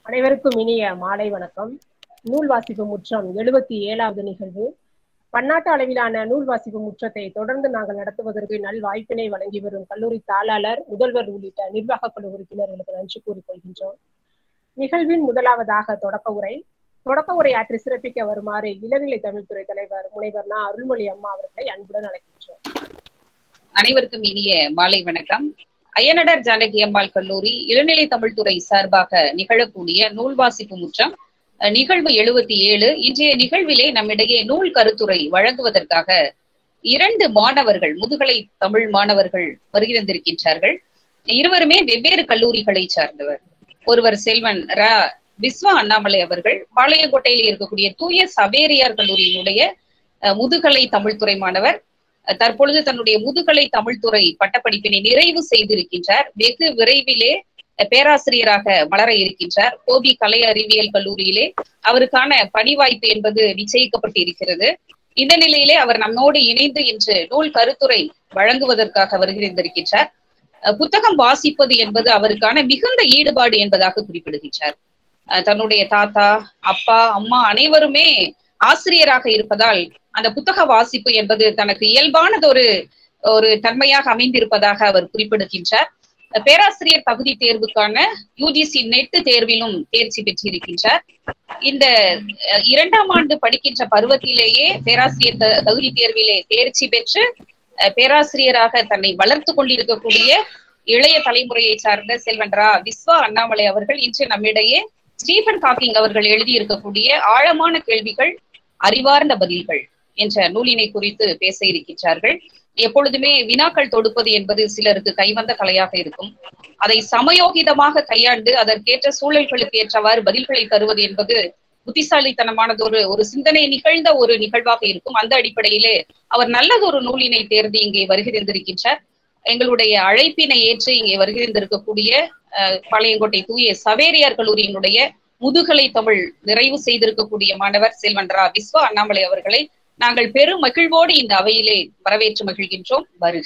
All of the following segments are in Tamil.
அனைவருக்கும் இனிய மாலை வணக்கம் நூல் வாசிப்பு முற்றம் எழுபத்தி ஏழாவது நிகழ்வு பன்னாட்டு அளவிலான நூல் வாசிப்பு முற்றத்தை தொடர்ந்து நாங்கள் நடத்துவதற்கு நல் வாய்ப்பினை வழங்கி வரும் கல்லூரி தாளாளர் முதல்வர் உள்ளிட்ட நிர்வாக குழு உறுப்பினர்களுக்கு நன்றி கூறிக்கொள்கின்றோம் நிகழ்வின் முதலாவதாக தொடக்க உரை தொடக்க உரை ஆற்றி சிறப்பிக்க வருமாறு இளநிலை தமிழ்துறை தலைவர் முனைவர் நா அருள்மொழி அம்மா அவர்களை அன்புடன் அழைக்கின்றோம் அனைவருக்கும் இனிய மாலை வணக்கம் அய்யனடர் ஜானகி அம்மாள் கல்லூரி இளநிலை தமிழ்துறை சார்பாக நிகழக்கூடிய நூல் வாசிப்பு முற்றம் நிகழ்வு எழுபத்தி ஏழு இன்றைய நிகழ்விலே நம்மிடையே நூல் கருத்துரை வழங்குவதற்காக இரண்டு மாணவர்கள் முதுகலை தமிழ் மாணவர்கள் வருகிறந்திருக்கின்றார்கள் இருவருமே வெவ்வேறு கல்லூரிகளை சார்ந்தவர் ஒருவர் செல்வன் ர விஸ்வா அண்ணாமலை அவர்கள் பாளையங்கோட்டையில் இருக்கக்கூடிய தூய சவேரியார் கல்லூரியினுடைய முதுகலை தமிழ்துறை மாணவர் தற்பொழுது தன்னுடைய முதுகலை தமிழ்துறை பட்டப்படிப்பினை நிறைவு செய்திருக்கின்றார் வெகு விரைவிலே பேராசிரியராக மலர இருக்கின்றார் கோபி கலை அறிவியல் கல்லூரியிலே அவருக்கான பணி வாய்ப்பு என்பது நிச்சயிக்கப்பட்டு இருக்கிறது இந்த நிலையிலே அவர் நம்மோடு இணைந்து இன்று நூல் கருத்துரை வழங்குவதற்காக வருகின்றிருக்கின்றார் புத்தகம் வாசிப்பது என்பது அவருக்கான மிகுந்த ஈடுபாடு என்பதாக குறிப்பிடுகின்றார் தன்னுடைய தாத்தா அப்பா அம்மா அனைவருமே ஆசிரியராக இருப்பதால் அந்த புத்தக வாசிப்பு என்பது தனக்கு இயல்பானதொரு ஒரு தன்மையாக அமைந்திருப்பதாக அவர் குறிப்பிடுகின்றார் பேராசிரியர் தகுதி தேர்வுக்கான யூஜிசி நெட் தேர்விலும் தேர்ச்சி பெற்றிருக்கின்றார் இந்த இரண்டாம் ஆண்டு படிக்கின்ற பருவத்திலேயே பேராசிரியர் தகுதி தேர்விலே தேர்ச்சி பெற்று பேராசிரியராக தன்னை வளர்த்து கொண்டிருக்கக்கூடிய இளைய தலைமுறையை சார்ந்த செல்வன் ரா விஸ்வா அண்ணாமலை அவர்கள் இன்று நம்மிடையே ஸ்டீபன் காக்கிங் அவர்கள் எழுதியிருக்கக்கூடிய ஆழமான கேள்விகள் அறிவார்ந்த பதில்கள் என்ற நூலினை குறித்து பேச இருக்கின்றார்கள் எப்பொழுதுமே வினாக்கள் தொடுப்பது என்பது சிலருக்கு கைவந்த கலையாக இருக்கும் அதை சமயோகிதமாக கையாண்டு அதற்கேற்ற சூழல்களுக்கு ஏற்றவாறு பதில்களை தருவது என்பது புத்திசாலித்தனமானது ஒரு ஒரு சிந்தனை நிகழ்ந்த ஒரு நிகழ்வாக இருக்கும் அந்த அடிப்படையிலே அவர் நல்லதொரு நூலினை தேர்ந்து இங்கே வருகிறந்திருக்கின்றார் எங்களுடைய அழைப்பினை ஏற்று இங்கே வருகிறந்திருக்கக்கூடிய பாளையங்கோட்டை தூய சவேரியார் கல்லூரியினுடைய முதுகலை தமிழ் நிறைவு செய்திருக்கக்கூடிய மாணவர் செல்வன் ரா விஸ்வா அண்ணாமலை அவர்களை நாங்கள் பெரும் மகிழ்வோடு இந்த அவையிலே வரவேற்று மகிழ்கின்றோம் வருக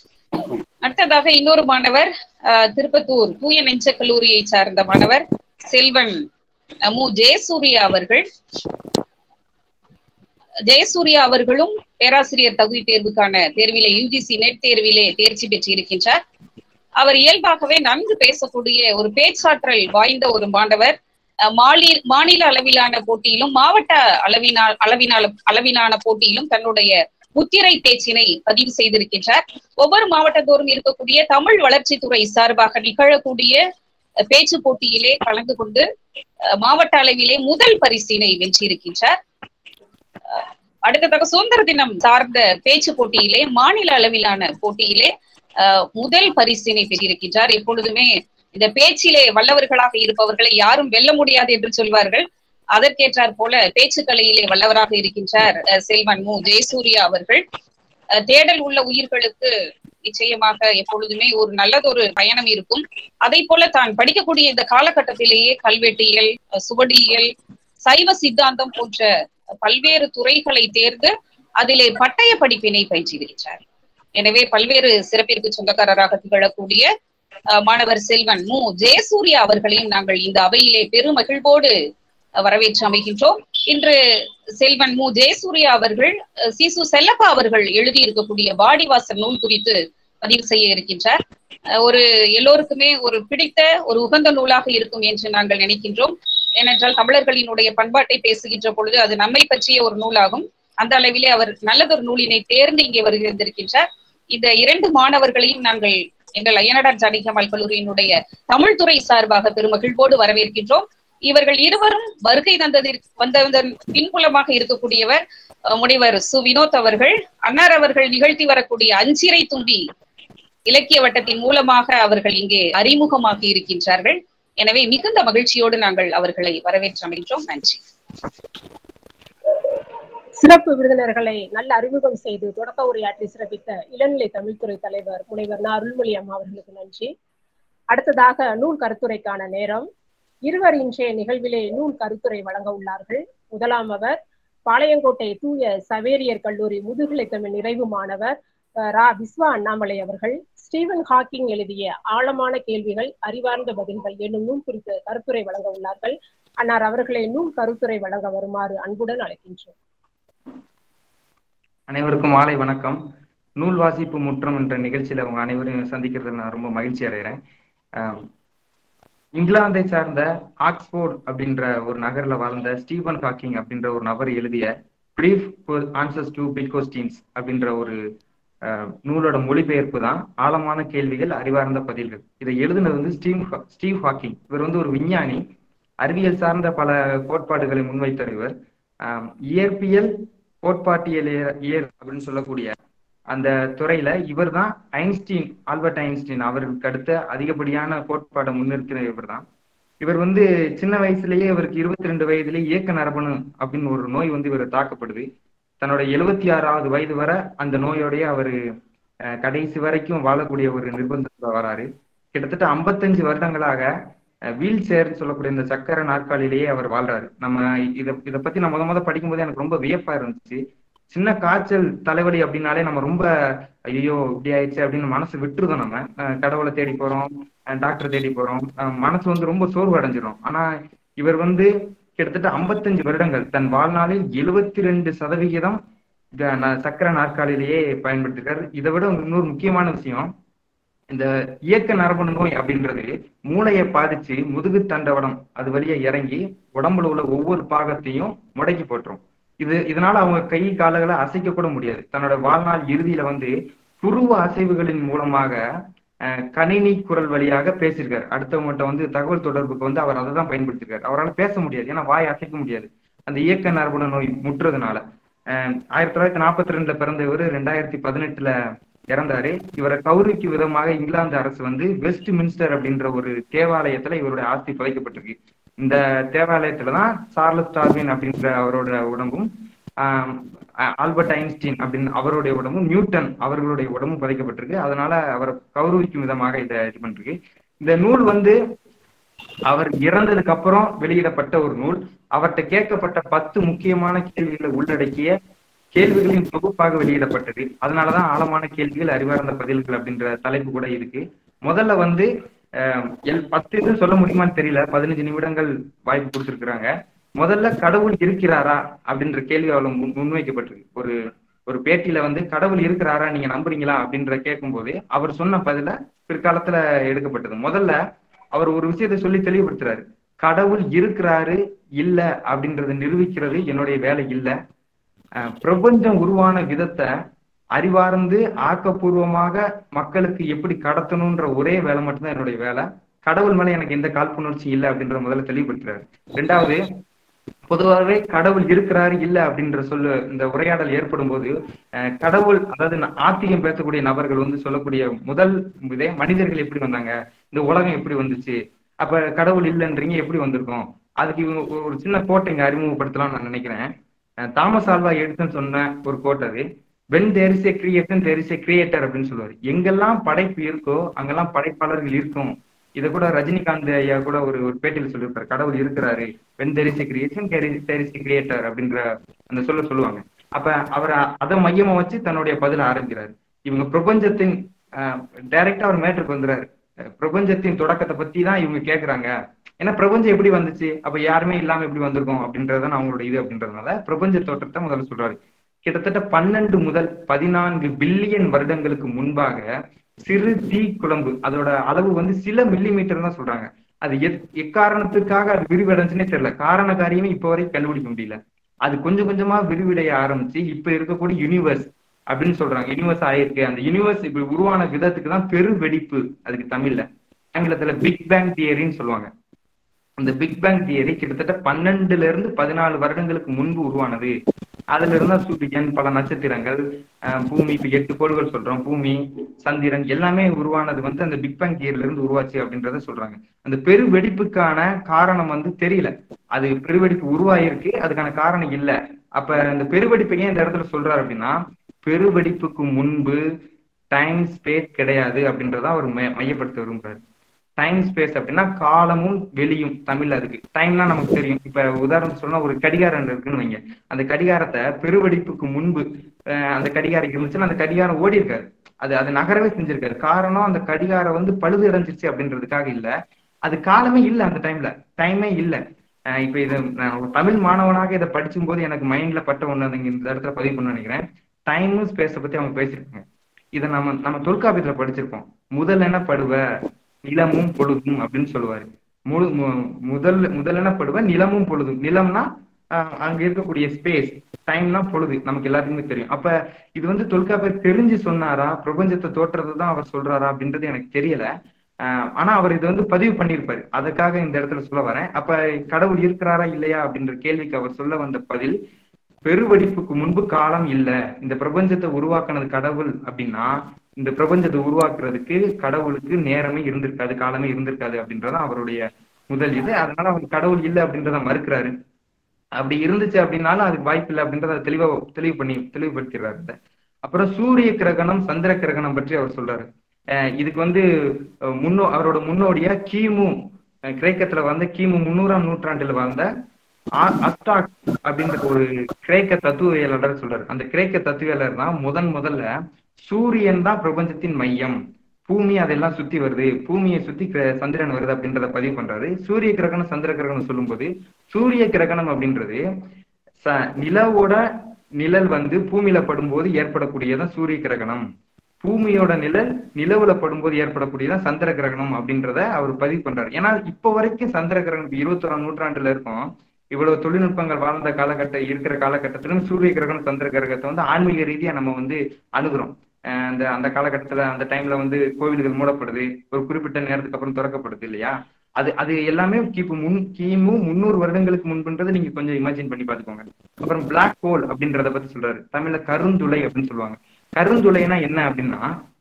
அடுத்ததாக இன்னொரு மாணவர் திருப்பத்தூர் தூய நெஞ்ச கல்லூரியை சார்ந்த மாணவர் செல்வன் மு ஜெயசூர்யா அவர்கள் ஜெயசூர்யா அவர்களும் பேராசிரியர் தகுதி தேர்வுக்கான தேர்விலே யூஜிசி நெட் தேர்விலே தேர்ச்சி பெற்றிருக்கின்றார் அவர் இயல்பாகவே நன்கு பேசக்கூடிய ஒரு பேச்சாற்றல் வாய்ந்த ஒரு மாணவர் மாநில மாநில அளவிலான போட்டியிலும் மாவட்ட அளவினால் அளவினால அளவிலான போட்டியிலும் தன்னுடைய முத்திரை பேச்சினை பதிவு செய்திருக்கின்றார் ஒவ்வொரு மாவட்டத்தோறும் இருக்கக்கூடிய தமிழ் வளர்ச்சித்துறை சார்பாக நிகழக்கூடிய பேச்சு போட்டியிலே கலந்து கொண்டு மாவட்ட அளவிலே முதல் பரிசினை வென்றிருக்கின்றார் அடுத்ததாக சுதந்திர தினம் சார்ந்த பேச்சு போட்டியிலே மாநில அளவிலான போட்டியிலே முதல் பரிசினை பெற்றிருக்கின்றார் எப்பொழுதுமே இந்த பேச்சிலே வல்லவர்களாக இருப்பவர்களை யாரும் வெல்ல முடியாது என்று சொல்வார்கள் அதற்கேற்றார் போல பேச்சுக்கலையிலே வல்லவராக இருக்கின்றார் செல்வன் மு ஜெயசூர்யா அவர்கள் தேடல் உள்ள உயிர்களுக்கு நிச்சயமாக எப்பொழுதுமே ஒரு நல்லதொரு பயணம் இருக்கும் அதை போல தான் படிக்கக்கூடிய இந்த காலகட்டத்திலேயே கல்வெட்டியல் சுவடியியல் சைவ சித்தாந்தம் போன்ற பல்வேறு துறைகளை தேர்ந்து அதிலே பட்டய படிப்பினை பயிற்சியிருக்கிறார் எனவே பல்வேறு சிறப்பிற்கு சொந்தக்காரராக திகழக்கூடிய மாணவர் செல்வன் மு ஜெயசூர்யா அவர்களையும் நாங்கள் இந்த அவையிலே பெரும் மகிழ்வோடு வரவேற்று அமைகின்றோம் இன்று செல்வன் மு ஜெயசூர்யா அவர்கள் சிசு செல்லப்பா அவர்கள் எழுதியிருக்கக்கூடிய வாடிவாசல் நூல் குறித்து பதிவு செய்ய இருக்கின்றார் ஒரு எல்லோருக்குமே ஒரு பிடித்த ஒரு உகந்த நூலாக இருக்கும் என்று நாங்கள் நினைக்கின்றோம் ஏனென்றால் தமிழர்களினுடைய பண்பாட்டை பேசுகின்ற பொழுது அது நம்மை பற்றிய ஒரு நூலாகும் அந்த அளவிலே அவர் நல்லதொரு நூலினை தேர்ந்து இங்கே வருகின்றிருக்கின்றார் இந்த இரண்டு மாணவர்களையும் நாங்கள் எங்கள் அய்யனடார் ஜானகியம்மாள் கல்லூரியினுடைய தமிழ்துறை சார்பாக பெருமகிழ்வோடு வரவேற்கின்றோம் இவர்கள் இருவரும் வருகை தந்ததில் வந்ததன் பின்புலமாக இருக்கக்கூடியவர் முனைவர் சு வினோத் அவர்கள் அன்னார் அவர்கள் நிகழ்த்தி வரக்கூடிய அஞ்சிரை தும்பி இலக்கிய வட்டத்தின் மூலமாக அவர்கள் இங்கே அறிமுகமாகி இருக்கின்றார்கள் எனவே மிகுந்த மகிழ்ச்சியோடு நாங்கள் அவர்களை வரவேற்று அமைகின்றோம் நன்றி சிறப்பு விருந்தினர்களை நல்ல அறிமுகம் செய்து தொடக்க உரையாற்றி சிறப்பித்த இளநிலை தமிழ்துறை தலைவர் முனைவர் நா அருள்மொழி அம்மா அவர்களுக்கு நன்றி அடுத்ததாக நூல் கருத்துரைக்கான நேரம் இருவர் இன்றைய நிகழ்விலே நூல் கருத்துரை வழங்க உள்ளார்கள் முதலாம் அவர் பாளையங்கோட்டை தூய சவேரியர் கல்லூரி முதுகலை தமிழ் நிறைவு மாணவர் ரா விஸ்வா அண்ணாமலை அவர்கள் ஸ்டீவன் ஹாக்கிங் எழுதிய ஆழமான கேள்விகள் அறிவார்ந்த பதில்கள் என்னும் நூல் குறித்து கருத்துரை வழங்க உள்ளார்கள் அன்னார் அவர்களை நூல் கருத்துரை வழங்க வருமாறு அன்புடன் அழைக்கின்றோம் அனைவருக்கும் மாலை வணக்கம் நூல் வாசிப்பு முற்றம் என்ற நிகழ்ச்சியில உங்க அனைவரையும் சந்திக்கிறதுல நான் ரொம்ப மகிழ்ச்சி அடைகிறேன் இங்கிலாந்தை சார்ந்த ஆக்ஸ்போர்ட் அப்படின்ற ஒரு நகர்ல வாழ்ந்த ஸ்டீவன் ஹாக்கிங் அப்படின்ற ஒரு நபர் எழுதிய brief answers to big questions அப்படின்ற ஒரு நூலோட மொழிபெயர்ப்பு தான் ஆழமான கேள்விகள் அறிவார்ந்த பதில்கள் இதை எழுதுனது வந்து ஸ்டீவ் ஸ்டீவ் ஹாக்கிங் இவர் வந்து ஒரு விஞ்ஞானி அறிவியல் சார்ந்த பல கோட்பாடுகளை முன்வைத்த இவர் இயற்பியல் கோட்பாட்டியல் இயல் அப்படின்னு சொல்லக்கூடிய அந்த துறையில இவர் தான் ஐன்ஸ்டீன் ஆல்பர்ட் ஐன்ஸ்டீன் அவருக்கு அடுத்த அதிகப்படியான கோட்பாடை முன்னிறுக்கிற இவர் தான் இவர் வந்து சின்ன வயசுலயே இவருக்கு இருபத்தி ரெண்டு வயதுலயே இயக்க நரபணு அப்படின்னு ஒரு நோய் வந்து இவர் தாக்கப்படுது தன்னோட எழுபத்தி ஆறாவது வயது வரை அந்த நோயோடைய அவரு கடைசி வரைக்கும் வாழக்கூடிய ஒரு நிர்பந்தத்துல வராரு கிட்டத்தட்ட ஐம்பத்தஞ்சு வருடங்களாக வீல் சேர் சொல்லக்கூடிய இந்த சக்கர நாற்காலிலேயே அவர் வாழ்றாரு நம்ம இதை இதை பத்தி நான் முத முத படிக்கும் போது எனக்கு ரொம்ப வியப்பா இருந்துச்சு சின்ன காய்ச்சல் தலைவலி அப்படின்னாலே நம்ம ரொம்ப ஐயோ இப்படி ஆயிடுச்சு அப்படின்னு மனசு விட்டுருதோம் நம்ம கடவுளை தேடி போறோம் டாக்டர் தேடி போறோம் மனசு வந்து ரொம்ப சோர்வு அடைஞ்சிரும் ஆனா இவர் வந்து கிட்டத்தட்ட ஐம்பத்தஞ்சு வருடங்கள் தன் வாழ்நாளில் எழுபத்தி ரெண்டு சதவிகிதம் சக்கர நாற்காலிலேயே பயன்படுத்திருக்காரு இதை விட இன்னொரு முக்கியமான விஷயம் இந்த இயக்க நரம்பு நோய் அப்படின்றது மூளையை பாதிச்சு முதுகு தண்டவடம் அது வழியா இறங்கி உடம்புல உள்ள ஒவ்வொரு பாகத்தையும் முடக்கி போட்டுரும் இது இதனால அவங்க கை காலங்களை அசைக்க கூட முடியாது தன்னோட வாழ்நாள் இறுதியில வந்து துருவ அசைவுகளின் மூலமாக கணினி குரல் வழியாக பேசியிருக்காரு அடுத்தவங்ககிட்ட வந்து தகவல் தொடர்புக்கு வந்து அவர் அதை தான் பயன்படுத்திருக்காரு அவரால் பேச முடியாது ஏன்னா வாய் அசைக்க முடியாது அந்த இயக்க நரம்புண நோய் முற்றுறதுனால ஆயிரத்தி தொள்ளாயிரத்தி நாற்பத்தி ரெண்டுல பிறந்த இவர் ரெண்டாயிரத்தி பதினெட்டுல இறந்தாரு இவரை கௌரவிக்கும் விதமாக இங்கிலாந்து அரசு வந்து வெஸ்ட் மின்ஸ்டர் அப்படின்ற ஒரு தேவாலயத்துல இவருடைய ஆஸ்தி புதைக்கப்பட்டிருக்கு இந்த தேவாலயத்துலதான் சார்லஸ் டார்வின் அப்படின்ற அவரோட உடம்பும் ஆல்பர்ட் ஐன்ஸ்டீன் அப்படின்னு அவருடைய உடம்பும் நியூட்டன் அவர்களுடைய உடம்பும் புதைக்கப்பட்டிருக்கு அதனால அவரை கௌரவிக்கும் விதமாக இதை இது பண்ணிருக்கு இந்த நூல் வந்து அவர் இறந்ததுக்கு அப்புறம் வெளியிடப்பட்ட ஒரு நூல் அவர்கிட்ட கேட்கப்பட்ட பத்து முக்கியமான கேள்விகளை உள்ளடக்கிய கேள்விகளின் தொகுப்பாக வெளியிடப்பட்டது அதனாலதான் ஆழமான கேள்விகள் அறிவார்ந்த பதில்கள் அப்படின்ற தலைப்பு கூட இருக்கு முதல்ல வந்து எல் பத்து இது சொல்ல முடியுமான்னு தெரியல பதினஞ்சு நிமிடங்கள் வாய்ப்பு கொடுத்துருக்குறாங்க முதல்ல கடவுள் இருக்கிறாரா அப்படின்ற கேள்வி அவளை முன்வைக்கப்பட்டிருக்கு ஒரு ஒரு பேட்டியில வந்து கடவுள் இருக்கிறாரா நீங்க நம்புறீங்களா அப்படின்ற கேட்கும் போது அவர் சொன்ன பதில பிற்காலத்துல எடுக்கப்பட்டது முதல்ல அவர் ஒரு விஷயத்தை சொல்லி தெளிவுபடுத்துறாரு கடவுள் இருக்கிறாரு இல்ல அப்படின்றத நிரூபிக்கிறது என்னுடைய வேலை இல்ல பிரபஞ்சம் உருவான விதத்தை அறிவார்ந்து ஆக்கப்பூர்வமாக மக்களுக்கு எப்படி கடத்தணும்ன்ற ஒரே வேலை மட்டும்தான் என்னுடைய வேலை கடவுள் மேல எனக்கு எந்த காழ்ப்புணர்ச்சி இல்லை அப்படின்ற முதல்ல தெளிவுபடுத்துறாரு ரெண்டாவது பொதுவாகவே கடவுள் இருக்கிறாரு இல்ல அப்படின்ற சொல்லு இந்த உரையாடல் ஏற்படும் போது கடவுள் அதாவது ஆத்திகம் பேசக்கூடிய நபர்கள் வந்து சொல்லக்கூடிய முதல் இதே மனிதர்கள் எப்படி வந்தாங்க இந்த உலகம் எப்படி வந்துச்சு அப்ப கடவுள் இல்லைன்றீங்க எப்படி வந்திருக்கோம் அதுக்கு இவங்க ஒரு சின்ன கோட்டை இங்க அறிமுகப்படுத்தலாம் நான் நினைக்கிறேன் தாமஸ் ஆல்வா எடுத்துன்னு சொன்ன ஒரு கோட் அது when there is a creation there is a creator அப்படின்னு சொல்லுவாரு எங்கெல்லாம் படைப்பு இருக்கோ அங்கெல்லாம் படைப்பாளர்கள் இருக்கும் இதை கூட ரஜினிகாந்த் ஐயா கூட ஒரு ஒரு பேட்டியில் சொல்லியிருப்பாரு கடவுள் இருக்கிறாரு when there is a creation there is a creator அப்படின்ற அந்த சொல்ல சொல்லுவாங்க அப்ப அவர் அதை மையமா வச்சு தன்னுடைய பதில ஆரம்பிக்கிறாரு இவங்க பிரபஞ்சத்தின் டைரக்டா அவர் மேட்டருக்கு வந்துறாரு பிரபஞ்சத்தின் தொடக்கத்தை பத்தி தான் இவங்க கேக்குறாங்க ஏன்னா பிரபஞ்சம் எப்படி வந்துச்சு அப்ப யாருமே இல்லாம எப்படி வந்திருக்கோம் அப்படின்றதான் அவங்களோட இது அப்படின்றதுனால பிரபஞ்ச தோற்றத்தை முதல்ல சொல்றாரு கிட்டத்தட்ட பன்னெண்டு முதல் பதினான்கு பில்லியன் வருடங்களுக்கு முன்பாக சிறு தீ குழம்பு அதோட அளவு வந்து சில மில்லி மீட்டர் தான் சொல்றாங்க அது எக்காரணத்துக்காக அது விரிவடைஞ்சுன்னே தெரியல காரண காரியமே இப்ப வரைக்கும் கண்டுபிடிக்க முடியல அது கொஞ்சம் கொஞ்சமா விரிவடைய ஆரம்பிச்சு இப்ப இருக்கக்கூடிய யூனிவர்ஸ் அப்படின்னு சொல்றாங்க யூனிவர்ஸ் ஆயிருக்கு அந்த யூனிவர்ஸ் இப்படி உருவான விதத்துக்கு தான் பெரு வெடிப்பு அதுக்கு தமிழ்ல ஆங்கிலத்துல பிக் பேங் தியரின்னு சொல்லுவாங்க அந்த பிக் பேங் தியரி கிட்டத்தட்ட பன்னெண்டுல இருந்து பதினாலு வருடங்களுக்கு முன்பு உருவானது அதுல இருந்தா சூரியன் பல நட்சத்திரங்கள் பூமி இப்ப எட்டு கோள்கள் சொல்றோம் பூமி சந்திரன் எல்லாமே உருவானது வந்து அந்த பிக் பேங் தியரில இருந்து உருவாச்சு அப்படின்றத சொல்றாங்க அந்த பெரு வெடிப்புக்கான காரணம் வந்து தெரியல அது பெருவெடிப்பு உருவாயிருக்கு அதுக்கான காரணம் இல்ல அப்ப அந்த பெருவெடிப்பை ஏன் இந்த இடத்துல சொல்றாரு அப்படின்னா பெருவெடிப்புக்கு முன்பு டைம் ஸ்பேஸ் கிடையாது அப்படின்றத அவர் மையப்படுத்த விரும்புறாரு டைம் ஸ்பேஸ் அப்படின்னா காலமும் வெளியும் தமிழ்ல இருக்கு டைம்னா நமக்கு தெரியும் இப்ப உதாரணம் சொன்னா ஒரு கடிகாரம் இருக்குன்னு வைங்க அந்த கடிகாரத்தை பெருவெடிப்புக்கு முன்பு அஹ், அந்த கடிகாரம் இருந்துச்சுன்னா அந்த கடிகாரம் ஓடி இருக்காது அது அது நகரவே செஞ்சிருக்காரு காரணம் அந்த கடிகாரம் வந்து பழுது அடைஞ்சிருச்சு அப்படின்றதுக்காக இல்ல அது காலமே இல்ல அந்த டைம்ல டைமே இல்ல அஹ் இப்ப இது நான் ஒரு தமிழ் மாணவனாக இதை படிச்சும் போது எனக்கு மைண்ட்ல பட்ட ஒண்ணு அது இங்க இந்த இடத்துல பதிவு பண்ண நினைக்கிறேன் டைமும் ஸ்பேஸ பத்தி அவங்க பேசியிருக்காங்க இதை நம்ம நம்ம தொல்காப்பியத்துல படிச்சிருப்போம் முதல் என்ன படுவ நிலமும் பொழுதும் அப்படின்னு சொல்லுவாரு முழு மு- முதல் முதல் என்ன படுவ நிலமும் பொழுதும் நிலம்னா அஹ், அங்க இருக்கக்கூடிய ஸ்பேஸ் டைம்னா பொழுது நமக்கு எல்லாத்துக்குமே தெரியும் அப்ப இது வந்து தொல்காப்பியர் தெரிஞ்சு சொன்னாரா பிரபஞ்சத்தை தோற்றதை தான் அவர் சொல்றாரா அப்படின்றது எனக்கு தெரியல ஆஹ் ஆனா அவர் இது வந்து பதிவு பண்ணியிருப்பாரு அதுக்காக இந்த இடத்துல சொல்ல வரேன் அப்ப கடவுள் இருக்கிறாரா இல்லையா அப்படின்ற கேள்விக்கு அவர் சொல்ல வந்த பதில் பெருவெடிப்புக்கு முன்பு காலம் இல்ல இந்த பிரபஞ்சத்தை உருவாக்குனது கடவுள் அப்படின்னா இந்த பிரபஞ்சத்தை உருவாக்குறதுக்கு கடவுளுக்கு நேரமே இருந்திருக்காது காலமே இருந்திருக்காது அப்படின்றதான் அவருடைய முதல் இது அதனால அவர் கடவுள் இல்லை அப்படின்றத மறுக்கிறாரு அப்படி இருந்துச்சு அப்படின்னாலும் அதுக்கு வாய்ப்பு இல்லை அப்படின்றத தெளிவா தெளிவு பண்ணி தெளிவுபடுத்திடுறாரு இத. அப்புறம் சூரிய கிரகணம் சந்திர கிரகணம் பற்றி அவர் சொல்றாரு அஹ் இதுக்கு வந்து அஹ் முன்னோ அவரோட முன்னோடியா கிமு அஹ் கிரேக்கத்துல வந்து கிமு முன்னூறாம் நூற்றாண்டுல வாழ்ந்த ஆ- அஸ்டாக் அப்படின்ற ஒரு கிரேக்க தத்துவியலாளர் சொல்றாரு அந்த கிரேக்க தத்துவியலாளர் தான் முதன் முதல்ல சூரியன் தான் பிரபஞ்சத்தின் மையம் பூமி அதெல்லாம் சுத்தி வருது பூமியை சுத்தி கிர- சந்திரன் வருது அப்படின்றத பதிவு பண்றாரு சூரிய கிரகணம் சந்திர கிரகணம் சொல்லும்போது சூரிய கிரகணம் அப்படின்றது ச நிலவோட நிழல் வந்து பூமியில படும்போது ஏற்படக்கூடியதான் சூரிய கிரகணம் பூமியோட நிழல் நிலவுல படும்போது ஏற்படக்கூடியதான் சந்திர கிரகணம் அப்படின்றத அவர் பதிவு பண்றாரு ஏன்னா இப்போ வரைக்கும் சந்திர கிரகணம் இருபத்தொராம் நூற்றாண்டுல இருக்கும் இவ்வளவு தொழில்நுட்பங்கள் வாழ்ந்த காலகட்ட இருக்கிற காலகட்டத்திலும் சூரிய கிரகணம் சந்திர கிரகத்தை வந்து ஆன்மீக ரீதியா நம்ம வந்து அணுகுறோம் அஹ் அந்த அந்த காலகட்டத்துல அந்த டைம்ல வந்து கோவில்கள் மூடப்படுது ஒரு குறிப்பிட்ட நேரத்துக்கு அப்புறம் திறக்கப்படுது இல்லையா அது அது எல்லாமே கிபு முன் கிமு முன்னூறு வருடங்களுக்கு முன்புன்றதை நீங்க கொஞ்சம் இமேஜின் பண்ணி பாத்துக்கோங்க அப்புறம் பிளாக் ஹோல் அப்படின்றத பத்தி சொல்றாரு தமிழ்ல கருந்துளை அப்படின்னு சொல்லுவாங்க கருந்துளைனா என்ன அப்படின்னா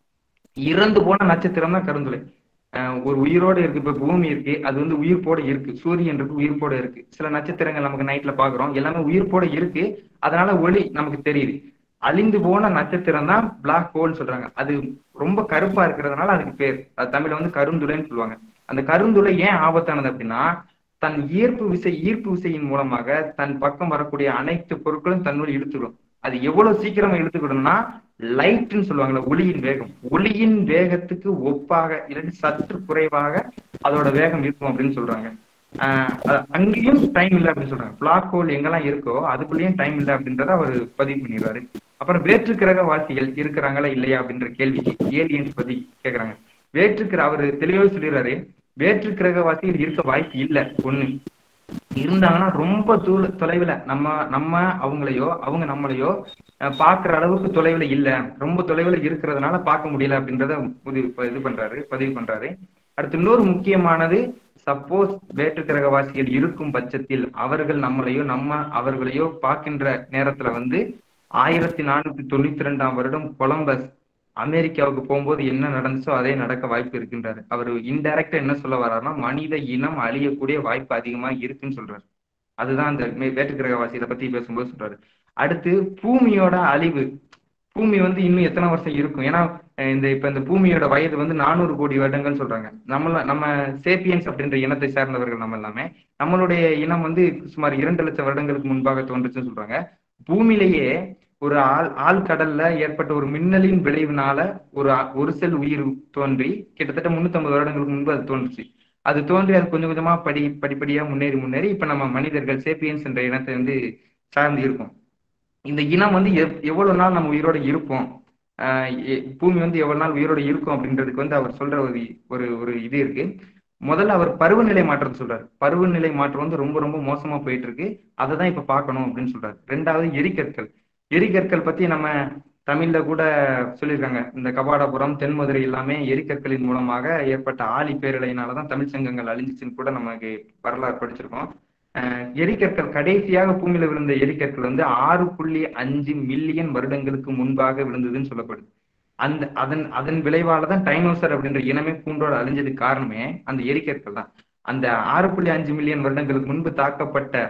இறந்து போன நட்சத்திரம் தான் கருந்துளை அஹ் ஒரு உயிரோட இருக்கு இப்ப பூமி இருக்கு அது வந்து உயிர்ப்போட இருக்கு சூரியன் இருக்கு உயிர்ப்போட இருக்கு சில நட்சத்திரங்கள் நமக்கு நைட்ல பாக்குறோம் எல்லாமே உயிர்ப்போட இருக்கு அதனால ஒளி நமக்கு தெரியுது அழிந்து போன நட்சத்திரம் தான் பிளாக் ஹோல் சொல்றாங்க அது ரொம்ப கருப்பா இருக்கிறதுனால அதுக்கு பேர் அது தமிழ்ல வந்து கருந்துளைன்னு சொல்லுவாங்க அந்த கருந்துளை ஏன் ஆபத்தானது அப்படின்னா தன் ஈர்ப்பு விசை ஈர்ப்பு விசையின் மூலமாக தன் பக்கம் வரக்கூடிய அனைத்து பொருட்களும் தன்னுள் இழுத்துடும் அது எவ்வளவு சீக்கிரமா இழுத்துக்கிடும்னா லைட்னு சொல்லுவாங்கல்ல ஒளியின் வேகம் ஒளியின் வேகத்துக்கு ஒப்பாக இல்லாட்டி சற்று குறைவாக அதோட வேகம் இருக்கும் அப்படின்னு சொல்றாங்க ஆஹ் அ- அங்கேயும் டைம் இல்லை அப்படின்னு சொல்றாங்க பிளாக் ஹோல் எங்கெல்லாம் இருக்கோ அதுக்குள்ளேயும் டைம் இல்லை அப்படின்றத அவர் பதிவு பண்ணிடுறாரு அப்புறம் வேற்று கிரக வாசிகள் இருக்கிறாங்களா இல்லையா அப்படின்ற கேள்விக்கு ஏலியன்ஸ் பத்தி கேக்குறாங்க வேற்றுக்கிற அவர் தெளிவாக சொல்லிடுறாரு வேற்று கிரக வாசிகள் இருக்க வாய்ப்பு இல்லை ஒண்ணு இருந்தாங்கன்னா ரொம்ப தூர தொலைவுல நம்ம நம்ம அவங்களையோ அவங்க நம்மளையோ அஹ், பார்க்கிற அளவுக்கு தொலைவுல இல்ல ரொம்ப தொலைவுல இருக்கிறதுனால பார்க்க முடியல அப்படின்றத உதி- இது பண்றாரு பதிவு பண்றாரு அடுத்து இன்னொரு முக்கியமானது சப்போஸ் வேற்று கிரகவாசிகள் இருக்கும் பட்சத்தில் அவர்கள் நம்மளையோ நம்ம அவர்களையோ பார்க்கின்ற நேரத்துல வந்து ஆயிரத்தி நானூத்தி தொண்ணூத்தி ரெண்டாம் வருடம் கொலம்பஸ் அமெரிக்காவுக்கு போகும்போது என்ன நடந்துச்சோ அதே நடக்க வாய்ப்பு இருக்குன்றாரு அவர் இன்டைரக்டா என்ன சொல்ல வர்றாருன்னா மனித இனம் அழியக்கூடிய வாய்ப்பு அதிகமா இருக்குன்னு சொல்றாரு அதுதான் அந்த மே- வேற்று கிரகவாசிகளை பத்தி பேசும்போது சொல்றாரு அடுத்து பூமியோட அழிவு பூமி வந்து இன்னும் எத்தனை வருஷம் இருக்கும் ஏன்னா அஹ் இந்த இப்ப இந்த பூமியோட வயது வந்து நானூறு கோடி வருடங்கள் சொல்றாங்க நம்மள நம்ம சேப்பியன்ஸ் அப்படின்ற இனத்தை சார்ந்தவர்கள் நம்ம எல்லாமே நம்மளுடைய இனம் வந்து சுமார் இரண்டு லட்சம் வருடங்களுக்கு முன்பாக தோன்றுச்சுன்னு சொல்றாங்க பூமியிலேயே ஒரு ஆள் ஆழ்கடல்ல ஏற்பட்ட ஒரு மின்னலின் விளைவினால ஒரு ஆ- ஒரு செல் உயிர் தோன்றி கிட்டத்தட்ட முன்னூத்தி வருடங்களுக்கு முன்பு அது தோன்றுச்சு அது தோன்றி அது கொஞ்சம் கொஞ்சமா படி படிப்படியா முன்னேறி முன்னேறி இப்ப நம்ம மனிதர்கள் சேப்பியன்ஸ் என்ற இனத்தை வந்து சார்ந்து இருக்கோம் இந்த இனம் வந்து எவ்- எவ்வளவு நாள் நம்ம உயிரோட இருப்போம் ஆஹ் எ- பூமி வந்து எவ்வளவு நாள் உயிரோட இருக்கும் அப்படின்றதுக்கு வந்து அவர் சொல்ற ஒரு ஒரு ஒரு இது இருக்கு முதல்ல அவர் பருவநிலை மாற்றத்தை சொல்றாரு பருவநிலை மாற்றம் வந்து ரொம்ப ரொம்ப மோசமா போயிட்டு இருக்கு அதை தான் இப்ப பார்க்கணும் அப்படின்னு சொல்றாரு ரெண்டாவது எரிகற்கள் எரிகற்கள் பத்தி நம்ம தமிழ்ல கூட சொல்லியிருக்காங்க இந்த கபாடபுரம் தென்மதுரை எல்லாமே எரிகற்களின் மூலமாக ஏற்பட்ட ஆழி பேரலையினாலதான் தமிழ் சங்கங்கள் அழிஞ்சிச்சுன்னு கூட நமக்கு வரலாறு படிச்சிருக்கோம் அஹ் எரிகற்கள் கடைசியாக பூமியில விழுந்த எரிகற்கள் வந்து ஆறு புள்ளி அஞ்சு மில்லியன் வருடங்களுக்கு முன்பாக விழுந்ததுன்னு சொல்லப்படுது அந்த அதன் அதன் விளைவால தான் டைனோசர் அப்படின்ற இனமே பூண்டோட அழிஞ்சதுக்கு காரணமே அந்த எரிகற்கள் தான் அந்த ஆறு புள்ளி அஞ்சு மில்லியன் வருடங்களுக்கு முன்பு தாக்கப்பட்ட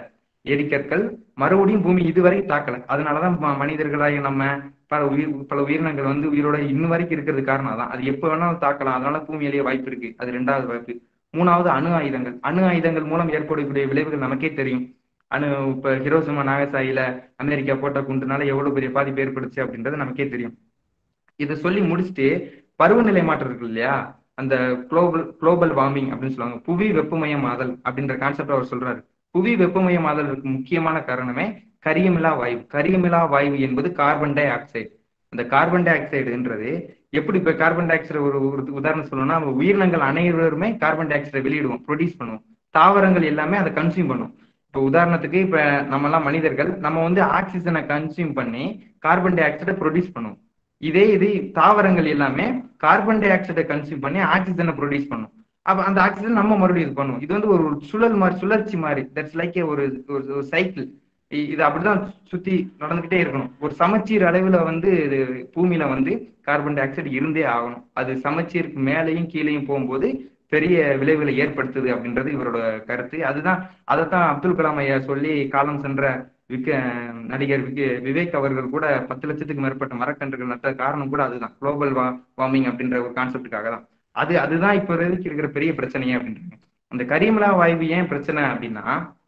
எரிக்கற்கள் மறுபடியும் பூமி இதுவரை தாக்கல அதனாலதான் ம- மனிதர்களாகிய நம்ம பல உயிர் பல உயிரினங்கள் வந்து உயிரோட இன்னும் வரைக்கும் இருக்கிறது காரணம் அதான் அது எப்ப வேணாலும் தாக்கலாம் அதனால பூமியிலேயே வாய்ப்பு இருக்கு அது ரெண்டாவது வாய்ப்பு மூணாவது அணு ஆயுதங்கள் அணு ஆயுதங்கள் மூலம் ஏற்படக்கூடிய விளைவுகள் நமக்கே தெரியும் அணு இப்ப ஹிரோசிமா நாகசாயில அமெரிக்கா போட்ட குண்டுனால எவ்வளவு பெரிய பாதிப்பு ஏற்படுச்சு அப்படின்றது நமக்கே தெரியும் இதை சொல்லி முடிச்சுட்டு பருவநிலை மாற்றம் இருக்கு இல்லையா அந்த குளோபல் குளோபல் வார்மிங் அப்படின்னு சொல்லுவாங்க புவி வெப்பமயமாதல் அப்படின்ற கான்செப்ட் அவர் சொல்றாரு புவி வெப்பமயமாதலுக்கு முக்கியமான காரணமே கரியமிலா வாயு கரியமிலா வாயு என்பது கார்பன் டை ஆக்சைடு அந்த கார்பன் டை ஆக்சைடுன்றது எப்படி இப்ப கார்பன் டை ஆக்சைடு ஒரு ஒரு உதாரணம் சொல்லணும்னா நம்ம உயிரினங்கள் அனைவருமே கார்பன் டை ஆக்சைடை வெளியிடுவோம் ப்ரொடியூஸ் பண்ணுவோம் தாவரங்கள் எல்லாமே அதை கன்சியூம் பண்ணும் இப்போ உதாரணத்துக்கு இப்ப நம்ம எல்லாம் மனிதர்கள் நம்ம வந்து ஆக்சிஜனை கன்சியூம் பண்ணி கார்பன் டை ஆக்சைடை ப்ரொடியூஸ் பண்ணுவோம் இதே இது தாவரங்கள் எல்லாமே கார்பன் டை ஆக்சைடை கன்சியூம் பண்ணி ஆக்சிஜனை ப்ரொடியூஸ் பண்ணும் அப்ப அந்த ஆக்சிஜன் நம்ம மறுபடியும் இது பண்ணுவோம் இது வந்து ஒரு சுழல் மாதிரி சுழற்சி மாதிரி தட்ஸ் லைக் ஒரு ஒரு சைக்கிள் இது அப்படிதான் சுத்தி நடந்துகிட்டே இருக்கணும் ஒரு சமச்சீர் அளவுல வந்து இது பூமியில வந்து கார்பன் டை ஆக்சைடு இருந்தே ஆகணும் அது சமச்சீருக்கு மேலேயும் கீழேயும் போகும்போது பெரிய விளைவுகளை ஏற்படுத்துது அப்படின்றது இவரோட கருத்து அதுதான் அதைத்தான் அப்துல் கலாம் ஐயா சொல்லி காலம் சென்ற விக்க நடிகர் விக்க விவேக் அவர்கள் கூட பத்து லட்சத்துக்கு மேற்பட்ட மரக்கன்றுகள் நட்ட காரணம் கூட அதுதான் குளோபல் வா வார்மிங் அப்படின்ற ஒரு கான்செப்டுக்காக தான் அது அதுதான் இப்ப வரைக்கும் இருக்கிற பெரிய பிரச்சனையே அப்படின்றாங்க அந்த கரிமலா வாயு ஏன் பிரச்சனை அப்படின்னா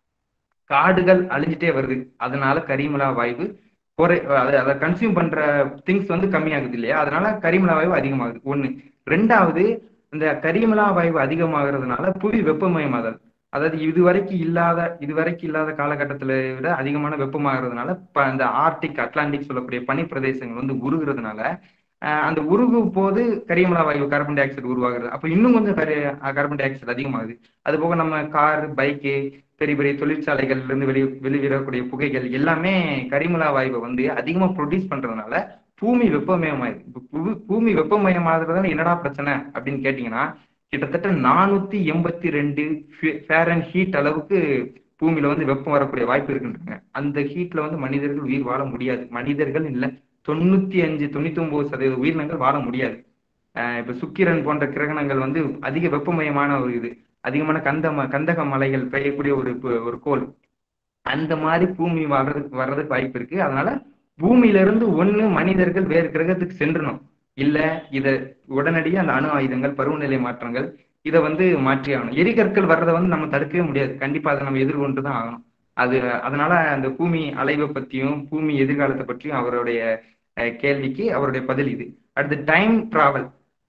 காடுகள் அழிஞ்சிட்டே வருது அதனால கரிமலா வாயு குறை அதை அதை கன்சியூம் பண்ற திங்ஸ் வந்து கம்மியாகுது இல்லையா அதனால கரிமலா வாயு அதிகமாகுது ஒண்ணு ரெண்டாவது இந்த கரிமலா வாயு அதிகமாகிறதுனால புவி வெப்பமயமாதல் அதாவது இதுவரைக்கும் இல்லாத இதுவரைக்கும் இல்லாத காலகட்டத்துல விட அதிகமான வெப்பமாகிறதுனால இப்ப இந்த ஆர்டிக் அட்லாண்டிக் சொல்லக்கூடிய பனி பிரதேசங்கள் வந்து உருகுறதுனால அஹ் அந்த உருகு போது கரியமலா வாயு கார்பன் டை ஆக்சைடு உருவாகுது அப்ப இன்னும் கொஞ்சம் கரி கார்பன் டை ஆக்சைடு அதிகமாகுது அது போக நம்ம கார் பைக்கு பெரிய பெரிய தொழிற்சாலைகள்ல இருந்து வெளி வெளிவிடக்கூடிய புகைகள் எல்லாமே கரிமலா வாயுவை வந்து அதிகமா ப்ரொடியூஸ் பண்றதுனால பூமி வெப்பமயமாயுது இப்ப பூ- பூமி வெப்பமயமாகிறதுனால என்னடா பிரச்சனை அப்படின்னு கேட்டீங்கன்னா கிட்டத்தட்ட நானூத்தி எண்பத்தி ரெண்டு ஃபேரன் ஹீட் அளவுக்கு பூமியில வந்து வெப்பம் வரக்கூடிய வாய்ப்பு இருக்குன்றாங்க அந்த ஹீட்ல வந்து மனிதர்கள் உயிர் வாழ முடியாது மனிதர்கள் இல்ல தொண்ணூத்தி அஞ்சு தொண்ணூத்தி ஒன்பது சதவீத உயிரினங்கள் வாழ முடியாது அஹ் இப்ப சுக்கிரன் போன்ற கிரகணங்கள் வந்து அதிக வெப்பமயமான ஒரு இது அதிகமான கந்த ம- கந்தக மலைகள் பெய்யக்கூடிய ஒரு பு- ஒரு கோள் அந்த மாதிரி பூமி வர்றதுக்கு வர்றதுக்கு வாய்ப்பு இருக்கு அதனால பூமியில இருந்து ஒண்ணு மனிதர்கள் வேறு கிரகத்துக்கு சென்றணும் இல்ல இத உடனடியாக அந்த அணு ஆயுதங்கள் பருவநிலை மாற்றங்கள் இதை வந்து மாற்றி ஆகணும் எரிகற்கள் வர்றதை வந்து நம்ம தடுக்கவே முடியாது கண்டிப்பா அதை நம்ம எதிர்கொண்டு தான் ஆகணும் அது அதனால அந்த பூமி அலைவை பத்தியும் பூமி எதிர்காலத்தை பற்றியும் அவருடைய அஹ், கேள்விக்கு அவருடைய பதில் இது அடுத்து டைம் டிராவல்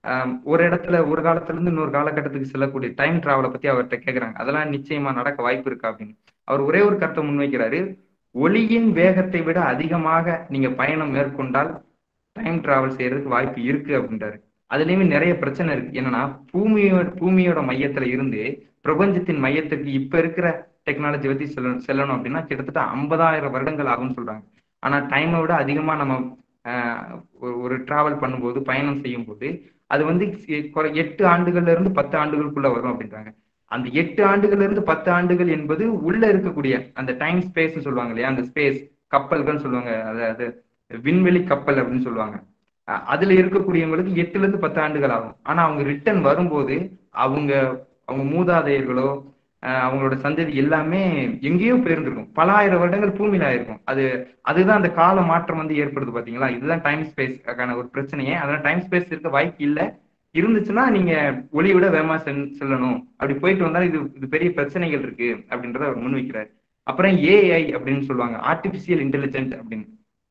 ஒரு இடத்துல ஒரு காலத்துல இருந்து இன்னொரு காலகட்டத்துக்கு செல்லக்கூடிய டைம் டிராவலை பத்தி அவர்கிட்ட கேக்குறாங்க அதெல்லாம் நிச்சயமா நடக்க வாய்ப்பு இருக்கா அப்படின்னு அவர் ஒரே ஒரு கருத்தை முன்வைக்கிறாரு ஒளியின் வேகத்தை விட அதிகமாக நீங்க பயணம் மேற்கொண்டால் டைம் டிராவல் செய்யறதுக்கு வாய்ப்பு இருக்கு அப்படின்றாரு அதுலயுமே நிறைய பிரச்சனை இருக்கு என்னன்னா பூமியோட பூமியோட மையத்துல இருந்து பிரபஞ்சத்தின் மையத்துக்கு இப்ப இருக்கிற டெக்னாலஜி வச்சு செல்ல செல்லணும் அப்படின்னா கிட்டத்தட்ட ஐம்பதாயிரம் வருடங்கள் ஆகும்னு சொல்றாங்க ஆனா டைமை விட அதிகமா நம்ம ஆஹ், ஒரு- ஒரு டிராவல் பண்ணும்போது பயணம் செய்யும் போது அது வந்து சி- குறை- எட்டு ஆண்டுகள்ல இருந்து பத்து ஆண்டுகளுக்குள்ள வரும் அப்படின்றாங்க அந்த எட்டு ஆண்டுகள்ல இருந்து பத்து ஆண்டுகள் என்பது உள்ள இருக்கக்கூடிய அந்த டைம் ஸ்பேஸ் சொல்லுவாங்க இல்லையா அந்த ஸ்பேஸ் கப்பல்கள் சொல்லுவாங்க அதாவது விண்வெளி கப்பல் அப்படின்னு சொல்லுவாங்க அஹ் அதுல இருக்கக்கூடியவங்களுக்கு எட்டுல இருந்து பத்து ஆண்டுகள் ஆகும் ஆனா அவங்க ரிட்டர்ன் வரும்போது அவங்க அவங்க மூதாதையர்களோ அஹ் அவங்களோட சந்ததி எல்லாமே எங்கேயோ போயிருந்திருக்கும் பல ஆயிரம் வருடங்கள் பூமியில ஆயிருக்கும் அது அதுதான் அந்த கால மாற்றம் வந்து ஏற்படுது பாத்தீங்களா இதுதான் டைம் ஸ்பேஸ்க்கான ஒரு பிரச்சனையே அதனால டைம் ஸ்பேஸ் இருக்க வாய்ப்பு இல்ல இருந்துச்சுன்னா நீங்க ஒளியை விட வேகமா செல்- செல்லணும் அப்படி போயிட்டு வந்தா இது இது பெரிய பிரச்சனைகள் இருக்கு அப்படின்றத அவர் முன்வைக்கிறார் அப்புறம் ஏஐ அப்படின்னு சொல்லுவாங்க ஆர்டிபிஷியல் இன்டெலிஜென்ட் அப்படின்னு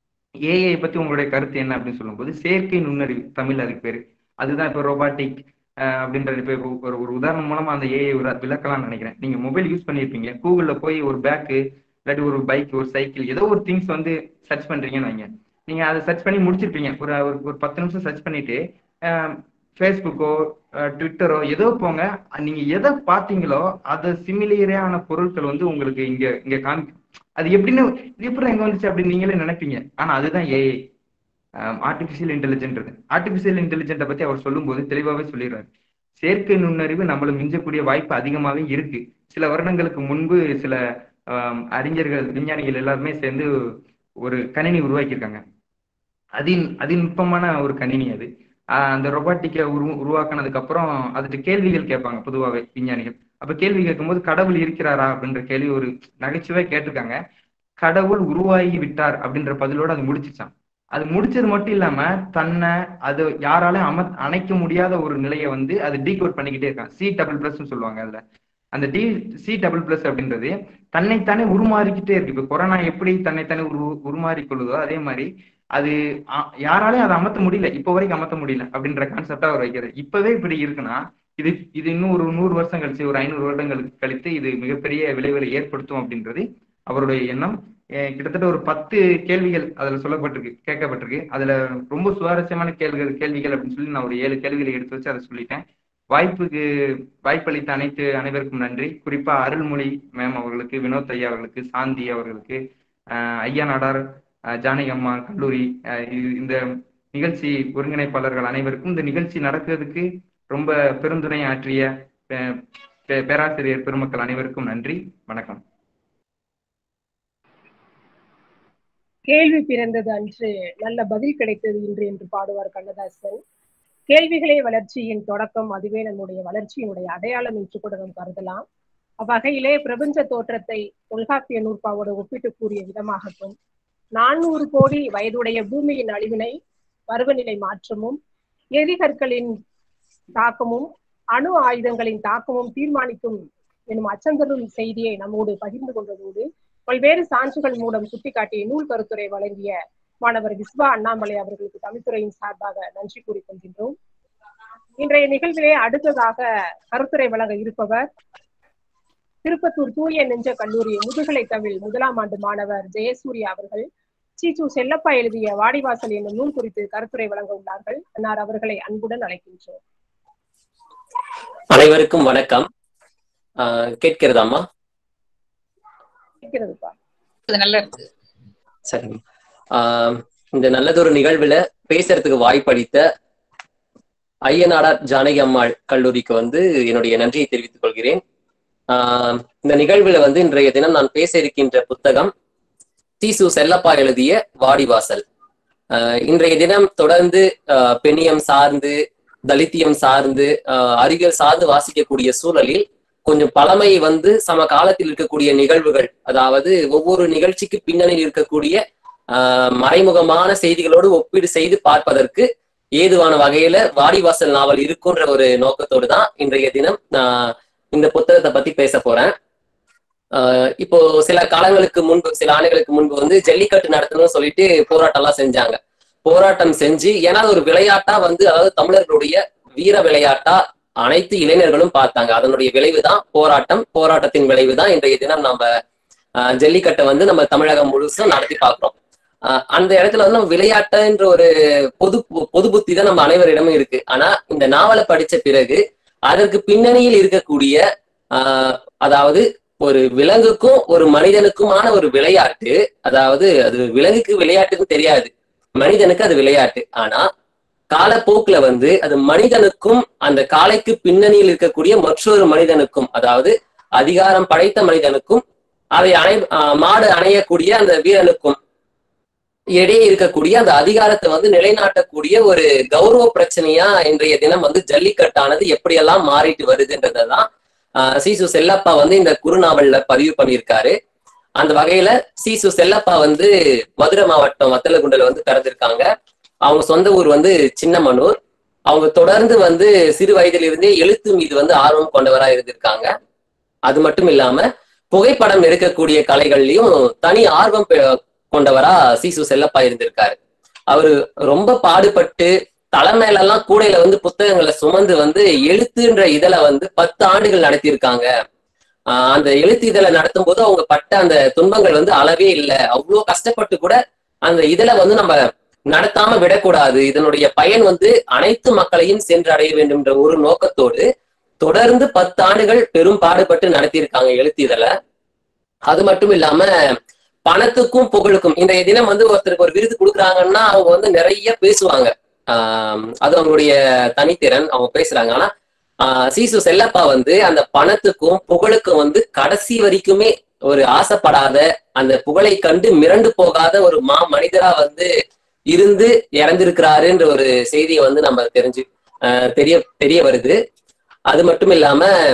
ஏஐ பத்தி உங்களுடைய கருத்து என்ன அப்படின்னு சொல்லும்போது செயற்கை நுண்ணறிவு தமிழ் அதுக்கு பேரு அதுதான் இப்போ ரோபாட்டிக் அப்படின்றது இப்போ இப்போ ஒரு ஒரு உதாரணம் மூலமா அந்த ஏஐ விளக்கலாம்னு நினைக்கிறேன் நீங்க மொபைல் யூஸ் பண்ணியிருப்பீங்க கூகுள்ல போய் ஒரு பேக்கு இல்லாட்டி ஒரு பைக் ஒரு சைக்கிள் ஏதோ ஒரு திங்ஸ் வந்து சர்ச் பண்றீங்கன்னு வைங்க நீங்க அதை சர்ச் பண்ணி முடிச்சிருப்பீங்க ஒரு ஒரு- ஒரு பத்து நிமிஷம் சர்ச் பண்ணிட்டு ஃபேஸ்புக்கோ ட்விட்டரோ ஏதோ போங்க நீங்க எதை பார்த்தீங்களோ அது சிமிலியரான பொருட்கள் வந்து உங்களுக்கு இங்க இங்க காமி அது எப்படின்னு இது எப்படி எங்க வந்துச்சு அப்படின்னு நீங்களே நினைப்பீங்க ஆனா அதுதான் ஏஐ ஆர்டிபிஷியல் இன்டெலிஜென்ட் ஆர்டிபிஷியல் இன்டெலிஜென்ட்டை பத்தி அவர் சொல்லும்போது தெளிவாகவே சொல்லிடுறாரு செயற்கை நுண்ணறிவு நம்மள மிஞ்சக்கூடிய வாய்ப்பு அதிகமாகவே இருக்கு சில வருடங்களுக்கு முன்பு சில ஆம், அறிஞர்கள் விஞ்ஞானிகள் எல்லாருமே சேர்ந்து ஒரு கணினி உருவாக்கியிருக்காங்க அதின் அதிநுட்பமான ஒரு கணினி அது ஆஹ் அந்த ரொபாட்டிக்கை உரு உருவாக்குனதுக்கு அப்புறம் அதுக்கு கேள்விகள் கேட்பாங்க பொதுவாகவே விஞ்ஞானிகள் அப்ப கேள்வி கேட்கும்போது கடவுள் இருக்கிறாரா அப்படின்ற கேள்வி ஒரு நகைச்சுவை கேட்டிருக்காங்க கடவுள் உருவாகி விட்டார் அப்படின்ற பதிலோட அது முடிச்சிச்சான் அது முடிச்சது மட்டும் இல்லாம தன்னை அது யாராலையும் அம அணைக்க முடியாத ஒரு நிலையை வந்து அது டீகோட் பண்ணிக்கிட்டே இருக்கான் சி டபுள் பிளஸ் சொல்லுவாங்க அதுல அந்த டி சி டபுள் பிளஸ் அப்படின்றது தன்னைத்தானே உருமாறிக்கிட்டே இருக்கு இப்ப கொரோனா எப்படி தன்னைத்தானே உரு உருமாறி கொள்ளுதோ அதே மாதிரி அது அ- யாராலையும் அதை அமர்த்த முடியல இப்ப வரைக்கும் அமர்த்த முடியல அப்படின்ற கான்செப்டா அவர் வைக்கிறது இப்பவே இப்படி இருக்குன்னா இது இது இன்னும் ஒரு நூறு வருஷம் கழிச்சு ஒரு ஐநூறு வருடங்களுக்கு கழித்து இது மிகப்பெரிய விளைவுகளை ஏற்படுத்தும் அப்படின்றது அவருடைய எண்ணம் அஹ் கிட்டத்தட்ட ஒரு பத்து கேள்விகள் அதுல சொல்லப்பட்டிருக்கு கேட்கப்பட்டிருக்கு அதுல ரொம்ப சுவாரஸ்யமான கேள்விகள் கேள்விகள் அப்படின்னு சொல்லி நான் ஒரு ஏழு கேள்விகளை எடுத்து வச்சு அதை சொல்லிட்டேன் வாய்ப்புக்கு வாய்ப்பளித்த அனைத்து அனைவருக்கும் நன்றி குறிப்பா அருள்மொழி மேம் அவர்களுக்கு வினோத் ஐயா அவர்களுக்கு சாந்தி அவர்களுக்கு அஹ் ஐயா நாடார் அஹ் ஜானகி அம்மா கல்லூரி அஹ் இது- இந்த நிகழ்ச்சி ஒருங்கிணைப்பாளர்கள் அனைவருக்கும் இந்த நிகழ்ச்சி நடக்கிறதுக்கு ரொம்ப பெருந்துணை ஆற்றிய பே- பே- பேராசிரியர் பெருமக்கள் அனைவருக்கும் நன்றி வணக்கம் கேள்வி பிறந்தது அன்று நல்ல பதில் கிடைத்தது இன்று என்று பாடுவார் கண்ணதாசன் கேள்விகளே வளர்ச்சியின் தொடக்கம் அதுவே நம்முடைய வளர்ச்சியினுடைய அடையாளம் என்று கூட நாம் கருதலாம் அவ்வகையிலே பிரபஞ்ச தோற்றத்தை தொல்காப்பிய நூற்பாவோடு ஒப்பிட்டு கூறிய விதமாகட்டும் நானூறு கோடி வயதுடைய பூமியின் அழிவினை பருவநிலை மாற்றமும் எரிகற்களின் தாக்கமும் அணு ஆயுதங்களின் தாக்கமும் தீர்மானிக்கும் எனும் அச்சந்தரும் செய்தியை நம்மோடு பகிர்ந்து கொண்டதோடு பல்வேறு சான்றுகள் மூலம் சுட்டிக்காட்டிய நூல் கருத்துரை வழங்கிய மாணவர் விஸ்வா அண்ணாமலை அவர்களுக்கு தமிழ்துறையின் சார்பாக நன்றி கூறிக்கொள்கின்றோம் இன்றைய நிகழ்விலே அடுத்ததாக கருத்துரை வழங்க இருப்பவர் திருப்பத்தூர் தூய நெஞ்ச கல்லூரி முதுகலை தமிழ் முதலாம் ஆண்டு மாணவர் ஜெயசூர்யா அவர்கள் சீச்சு செல்லப்பா எழுதிய வாடிவாசல் என்னும் நூல் குறித்து கருத்துரை வழங்க உள்ளார்கள் அன்னார் அவர்களை அன்புடன் அழைக்கின்றோம் அனைவருக்கும் வணக்கம் ஆஹ் கேட்கிறதாம்மா இருக்கிறதுப்பா இது நல்லா இருக்கு சரிங்க ஆஹ் இந்த நல்லதொரு நிகழ்வுல பேசுறதுக்கு வாய்ப்பளித்த ஐயனாடார் ஜானகி அம்மாள் கல்லூரிக்கு வந்து என்னுடைய நன்றியை தெரிவித்துக் கொள்கிறேன் ஆஹ் இந்த நிகழ்வுல வந்து இன்றைய தினம் நான் பேச இருக்கின்ற புத்தகம் தீசு செல்லப்பா எழுதிய வாடிவாசல் ஆஹ் இன்றைய தினம் தொடர்ந்து ஆஹ் பெண்ணியம் சார்ந்து தலித்தியம் சார்ந்து ஆஹ் அறிவியல் சார்ந்து வாசிக்கக்கூடிய சூழலில் கொஞ்சம் பழமை வந்து சம காலத்தில் இருக்கக்கூடிய நிகழ்வுகள் அதாவது ஒவ்வொரு நிகழ்ச்சிக்கு பின்னணியில் இருக்கக்கூடிய ஆஹ் மறைமுகமான செய்திகளோடு ஒப்பீடு செய்து பார்ப்பதற்கு ஏதுவான வகையில வாடிவாசல் நாவல் இருக்குன்ற ஒரு நோக்கத்தோடு தான் இன்றைய தினம் நான் இந்த புத்தகத்தை பத்தி பேச போறேன் ஆஹ் இப்போ சில காலங்களுக்கு முன்பு சில ஆண்டுகளுக்கு முன்பு வந்து ஜல்லிக்கட்டு நடத்தணும்னு சொல்லிட்டு போராட்டம் எல்லாம் செஞ்சாங்க போராட்டம் செஞ்சு ஏன்னா அது ஒரு விளையாட்டா வந்து அதாவது தமிழர்களுடைய வீர விளையாட்டா அனைத்து இளைஞர்களும் பார்த்தாங்க அதனுடைய விளைவு தான் போராட்டம் போராட்டத்தின் விளைவு தான் இன்றைய தினம் நம்ம ஆஹ் ஜல்லிக்கட்டை வந்து நம்ம தமிழகம் முழுசும் நடத்தி பார்க்கிறோம் ஆஹ் அந்த இடத்துல வந்து நம்ம விளையாட்டுன்ற ஒரு பொது பொது புத்தி தான் நம்ம அனைவரிடமும் இருக்கு ஆனா இந்த நாவலை படிச்ச பிறகு அதற்கு பின்னணியில் இருக்கக்கூடிய ஆஹ் அதாவது ஒரு விலங்குக்கும் ஒரு மனிதனுக்குமான ஒரு விளையாட்டு அதாவது அது விலங்குக்கு விளையாட்டுன்னு தெரியாது மனிதனுக்கு அது விளையாட்டு ஆனா காலப்போக்குல வந்து அது மனிதனுக்கும் அந்த காளைக்கு பின்னணியில் இருக்கக்கூடிய மற்றொரு மனிதனுக்கும் அதாவது அதிகாரம் படைத்த மனிதனுக்கும் அதை அணை ஆஹ் மாடு அணையக்கூடிய அந்த வீரனுக்கும் இடையே இருக்கக்கூடிய அந்த அதிகாரத்தை வந்து நிலைநாட்டக்கூடிய ஒரு கௌரவ பிரச்சனையா இன்றைய தினம் வந்து ஜல்லிக்கட்டானது எப்படியெல்லாம் மாறிட்டு வருதுன்றதான் ஆஹ் சீசு செல்லப்பா வந்து இந்த குறுநாவல்ல பதிவு பண்ணியிருக்காரு அந்த வகையில சீசு செல்லப்பா வந்து மதுரை மாவட்டம் வத்தலகுண்டல வந்து பிறந்திருக்காங்க அவங்க சொந்த ஊர் வந்து சின்னமனூர் அவங்க தொடர்ந்து வந்து சிறு வயதிலிருந்தே எழுத்து மீது வந்து ஆர்வம் கொண்டவரா இருந்திருக்காங்க அது மட்டும் இல்லாம புகைப்படம் எடுக்கக்கூடிய கலைகள்லயும் தனி ஆர்வம் பெ- கொண்டவரா சீசு செல்லப்பா இருந்திருக்காரு அவரு ரொம்ப பாடுபட்டு தலை மேல எல்லாம் கூடையில வந்து புத்தகங்களை சுமந்து வந்து எழுத்துன்ற இதழை வந்து பத்து ஆண்டுகள் நடத்தியிருக்காங்க ஆஹ் அந்த எழுத்து இதழை நடத்தும் போது அவங்க பட்ட அந்த துன்பங்கள் வந்து அளவே இல்லை அவ்வளோ கஷ்டப்பட்டு கூட அந்த இதழை வந்து நம்ம நடத்தாம விடக்கூடாது இதனுடைய பயன் வந்து அனைத்து மக்களையும் சென்றடைய வேண்டும்ன்ற ஒரு நோக்கத்தோடு தொடர்ந்து பத்து ஆண்டுகள் பெரும் பாடுபட்டு நடத்தியிருக்காங்க எழுத்து இதழை அது மட்டும் இல்லாம பணத்துக்கும் புகழுக்கும் இன்றைய தினம் வந்து ஒருத்தருக்கு ஒரு விருது கொடுக்குறாங்கன்னா அவங்க வந்து நிறைய பேசுவாங்க ஆஹ் அது அவங்களுடைய தனித்திறன் அவங்க பேசுறாங்க ஆனா ஆஹ் சீசு செல்லப்பா வந்து அந்த பணத்துக்கும் புகழுக்கும் வந்து கடைசி வரைக்குமே ஒரு ஆசைப்படாத அந்த புகழை கண்டு மிரண்டு போகாத ஒரு மா மனிதரா வந்து இருந்து இறந்திருக்கிறாருன்ற ஒரு செய்தியை வந்து நம்ம தெரிஞ்சு ஆஹ் தெரிய தெரிய வருது அது மட்டும் இல்லாம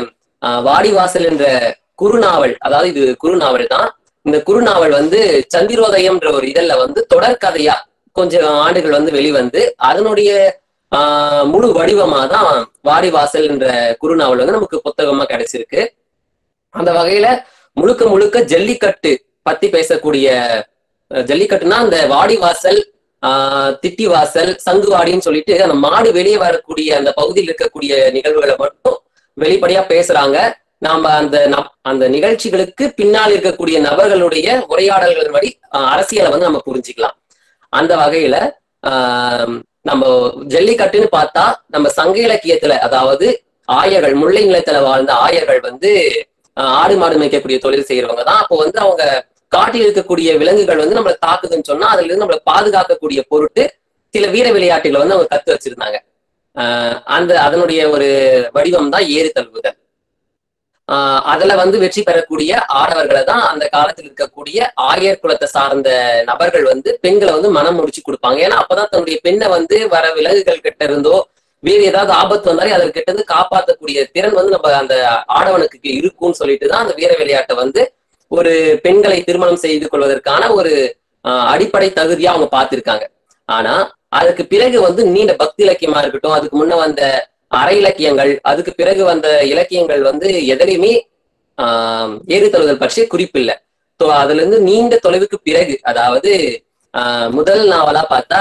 ஆஹ் வாடிவாசல் என்ற குறுநாவல் அதாவது இது குறுநாவல் தான் இந்த குறுநாவல் வந்து சந்திரோதயம்ன்ற ஒரு இதழ்ல வந்து தொடர்கதையா கொஞ்சம் ஆண்டுகள் வந்து வெளிவந்து அதனுடைய ஆஹ் முழு வடிவமா தான் வாடிவாசல் என்ற குறுநாவல் வந்து நமக்கு புத்தகமா கிடைச்சிருக்கு அந்த வகையில முழுக்க முழுக்க ஜல்லிக்கட்டு பத்தி பேசக்கூடிய அஹ், ஜல்லிக்கட்டுனா அந்த வாடிவாசல் ஆஹ் திட்டிவாசல் சங்குவாடின்னு சொல்லிட்டு அந்த மாடு வெளியே வரக்கூடிய அந்த பகுதியில் இருக்கக்கூடிய நிகழ்வுகளை மட்டும் வெளிப்படையா பேசுறாங்க நாம அந்த நப்- அந்த நிகழ்ச்சிகளுக்கு பின்னால் இருக்கக்கூடிய நபர்களுடைய உரையாடல்கள் வழி ஆஹ், அரசியலை வந்து நம்ம புரிஞ்சுக்கலாம் அந்த வகையில ஆஹ் நம்ம ஜல்லிக்கட்டுன்னு பார்த்தா நம்ம சங்க இலக்கியத்துல அதாவது ஆயர்கள் முல்லை நிலத்துல வாழ்ந்த ஆயர்கள் வந்து ஆஹ், ஆடு மாடு மேய்க்கக்கூடிய தொழில் செய்யறவங்க தான் அப்போ வந்து அவங்க காட்டில் இருக்கக்கூடிய விலங்குகள் வந்து நம்மளை தாக்குதுன்னு சொன்னா அதுல இருந்து நம்மளை பாதுகாக்கக்கூடிய பொருட்டு சில வீர விளையாட்டுகளை வந்து அவங்க கத்து வச்சிருந்தாங்க ஆஹ் அந்த அதனுடைய ஒரு வடிவம் தான் ஏறு தழுவுதல் ஆஹ் அதுல வந்து வெற்றி பெறக்கூடிய ஆடவர்களை தான் அந்த காலத்தில் இருக்கக்கூடிய ஆயர் குலத்தை சார்ந்த நபர்கள் வந்து பெண்களை வந்து மனம் முடிச்சு கொடுப்பாங்க ஏன்னா அப்பதான் தன்னுடைய பெண்ணை வந்து வர விலங்குகள் கிட்ட இருந்தோ வேறு ஏதாவது ஆபத்து வந்தாலே அதற்கு கிட்ட இருந்து காப்பாற்றக்கூடிய திறன் வந்து நம்ம அந்த ஆடவனுக்கு இருக்கும்னு சொல்லிட்டு தான் அந்த வீர விளையாட்டை வந்து ஒரு பெண்களை திருமணம் செய்து கொள்வதற்கான ஒரு ஆஹ் அடிப்படை தகுதியா அவங்க பார்த்திருக்காங்க ஆனா அதுக்கு பிறகு வந்து நீண்ட பக்தி இலக்கியமா இருக்கட்டும் அதுக்கு முன்ன வந்த அரை இலக்கியங்கள் அதுக்கு பிறகு வந்த இலக்கியங்கள் வந்து எதிலையுமே ஆஹ் ஏறுதழுதல் பற்றிய குறிப்பில்லை ஸோ அதுல இருந்து நீண்ட தொலைவுக்கு பிறகு அதாவது ஆஹ் முதல் நாவலா பார்த்தா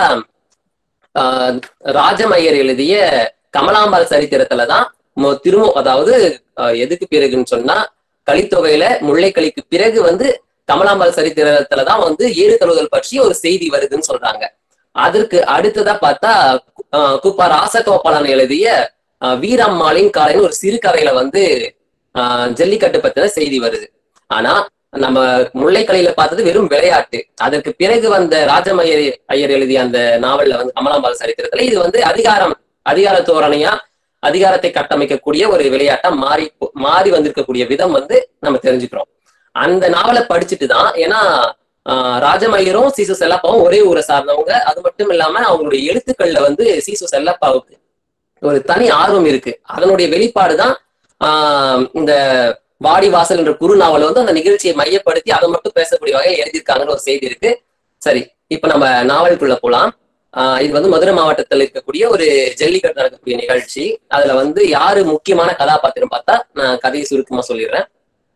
ஆஹ் ராஜமையர் எழுதிய கமலாம்பாள் சரித்திரத்துலதான் மொ- திரும்ப அதாவது ஆஹ் எதுக்கு பிறகுன்னு சொன்னா கலித்தொகையில முல்லைக்கலிக்கு பிறகு வந்து கமலாம்பாள் சரித்திரத்துலதான் வந்து ஏறு தழுவுதல் பற்றி ஒரு செய்தி வருதுன்னு சொல்றாங்க அதற்கு அடுத்ததா பார்த்தா ஆஹ் குப்பா ராசகோபாலன் எழுதிய ஆஹ் வீரம்மாளின் காலைன்னு ஒரு சிறுகதையில வந்து ஆஹ் ஜல்லிக்கட்டு பத்தின செய்தி வருது ஆனா நம்ம முல்லைக்கலையில பார்த்தது வெறும் விளையாட்டு அதற்கு பிறகு வந்த ராஜமய்யர் ஐயர் எழுதிய அந்த நாவல்ல வந்து கமலாம்பாள் சரித்திரத்துல இது வந்து அதிகாரம் அதிகார தோரணையா அதிகாரத்தை கட்டமைக்கக்கூடிய ஒரு விளையாட்டா மாறி போ- மாறி வந்திருக்கக்கூடிய விதம் வந்து நம்ம தெரிஞ்சுக்கிறோம் அந்த நாவலை படிச்சுட்டு தான் ஏன்னா ஆஹ் ராஜமய்யரும் சீசு செல்லப்பாவும் ஒரே ஊரை சார்ந்தவங்க அது மட்டும் இல்லாம அவங்களுடைய எழுத்துக்கள்ல வந்து சீசு செல்லப்பாவுக்கு ஒரு தனி ஆர்வம் இருக்கு அதனுடைய வெளிப்பாடு தான் ஆஹ் இந்த வாடிவாசல் என்ற குறுநாவலை வந்து அந்த நிகழ்ச்சியை மையப்படுத்தி அதை மட்டும் பேசக்கூடிய வகையில் எழுதியிருக்காங்கன்னு ஒரு செய்தி இருக்கு சரி இப்ப நம்ம நாவலுக்குள்ள போலாம் ஆஹ் இது வந்து மதுரை மாவட்டத்தில் இருக்கக்கூடிய ஒரு ஜல்லிக்கட்டு நடக்கக்கூடிய நிகழ்ச்சி அதுல வந்து யாரு முக்கியமான கதாபாத்திரம் பார்த்தா நான் கதையை சுருக்கமா சொல்லிடுறேன்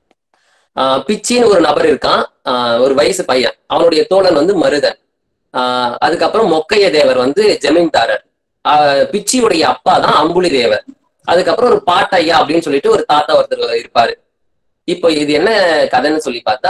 ஆஹ் பிச்சின்னு ஒரு நபர் இருக்கான் ஆஹ் ஒரு வயசு பையன் அவனுடைய தோழன் வந்து மருதன் ஆஹ் அதுக்கப்புறம் மொக்கைய தேவர் வந்து ஜமீன்தாரர் ஆஹ் பிச்சியுடைய அப்பா தான் அம்புலி தேவர் அதுக்கப்புறம் ஒரு பாட்டையா அப்படின்னு சொல்லிட்டு ஒரு தாத்தா ஒருத்தர் இருப்பாரு இப்போ இது என்ன கதைன்னு சொல்லி பார்த்தா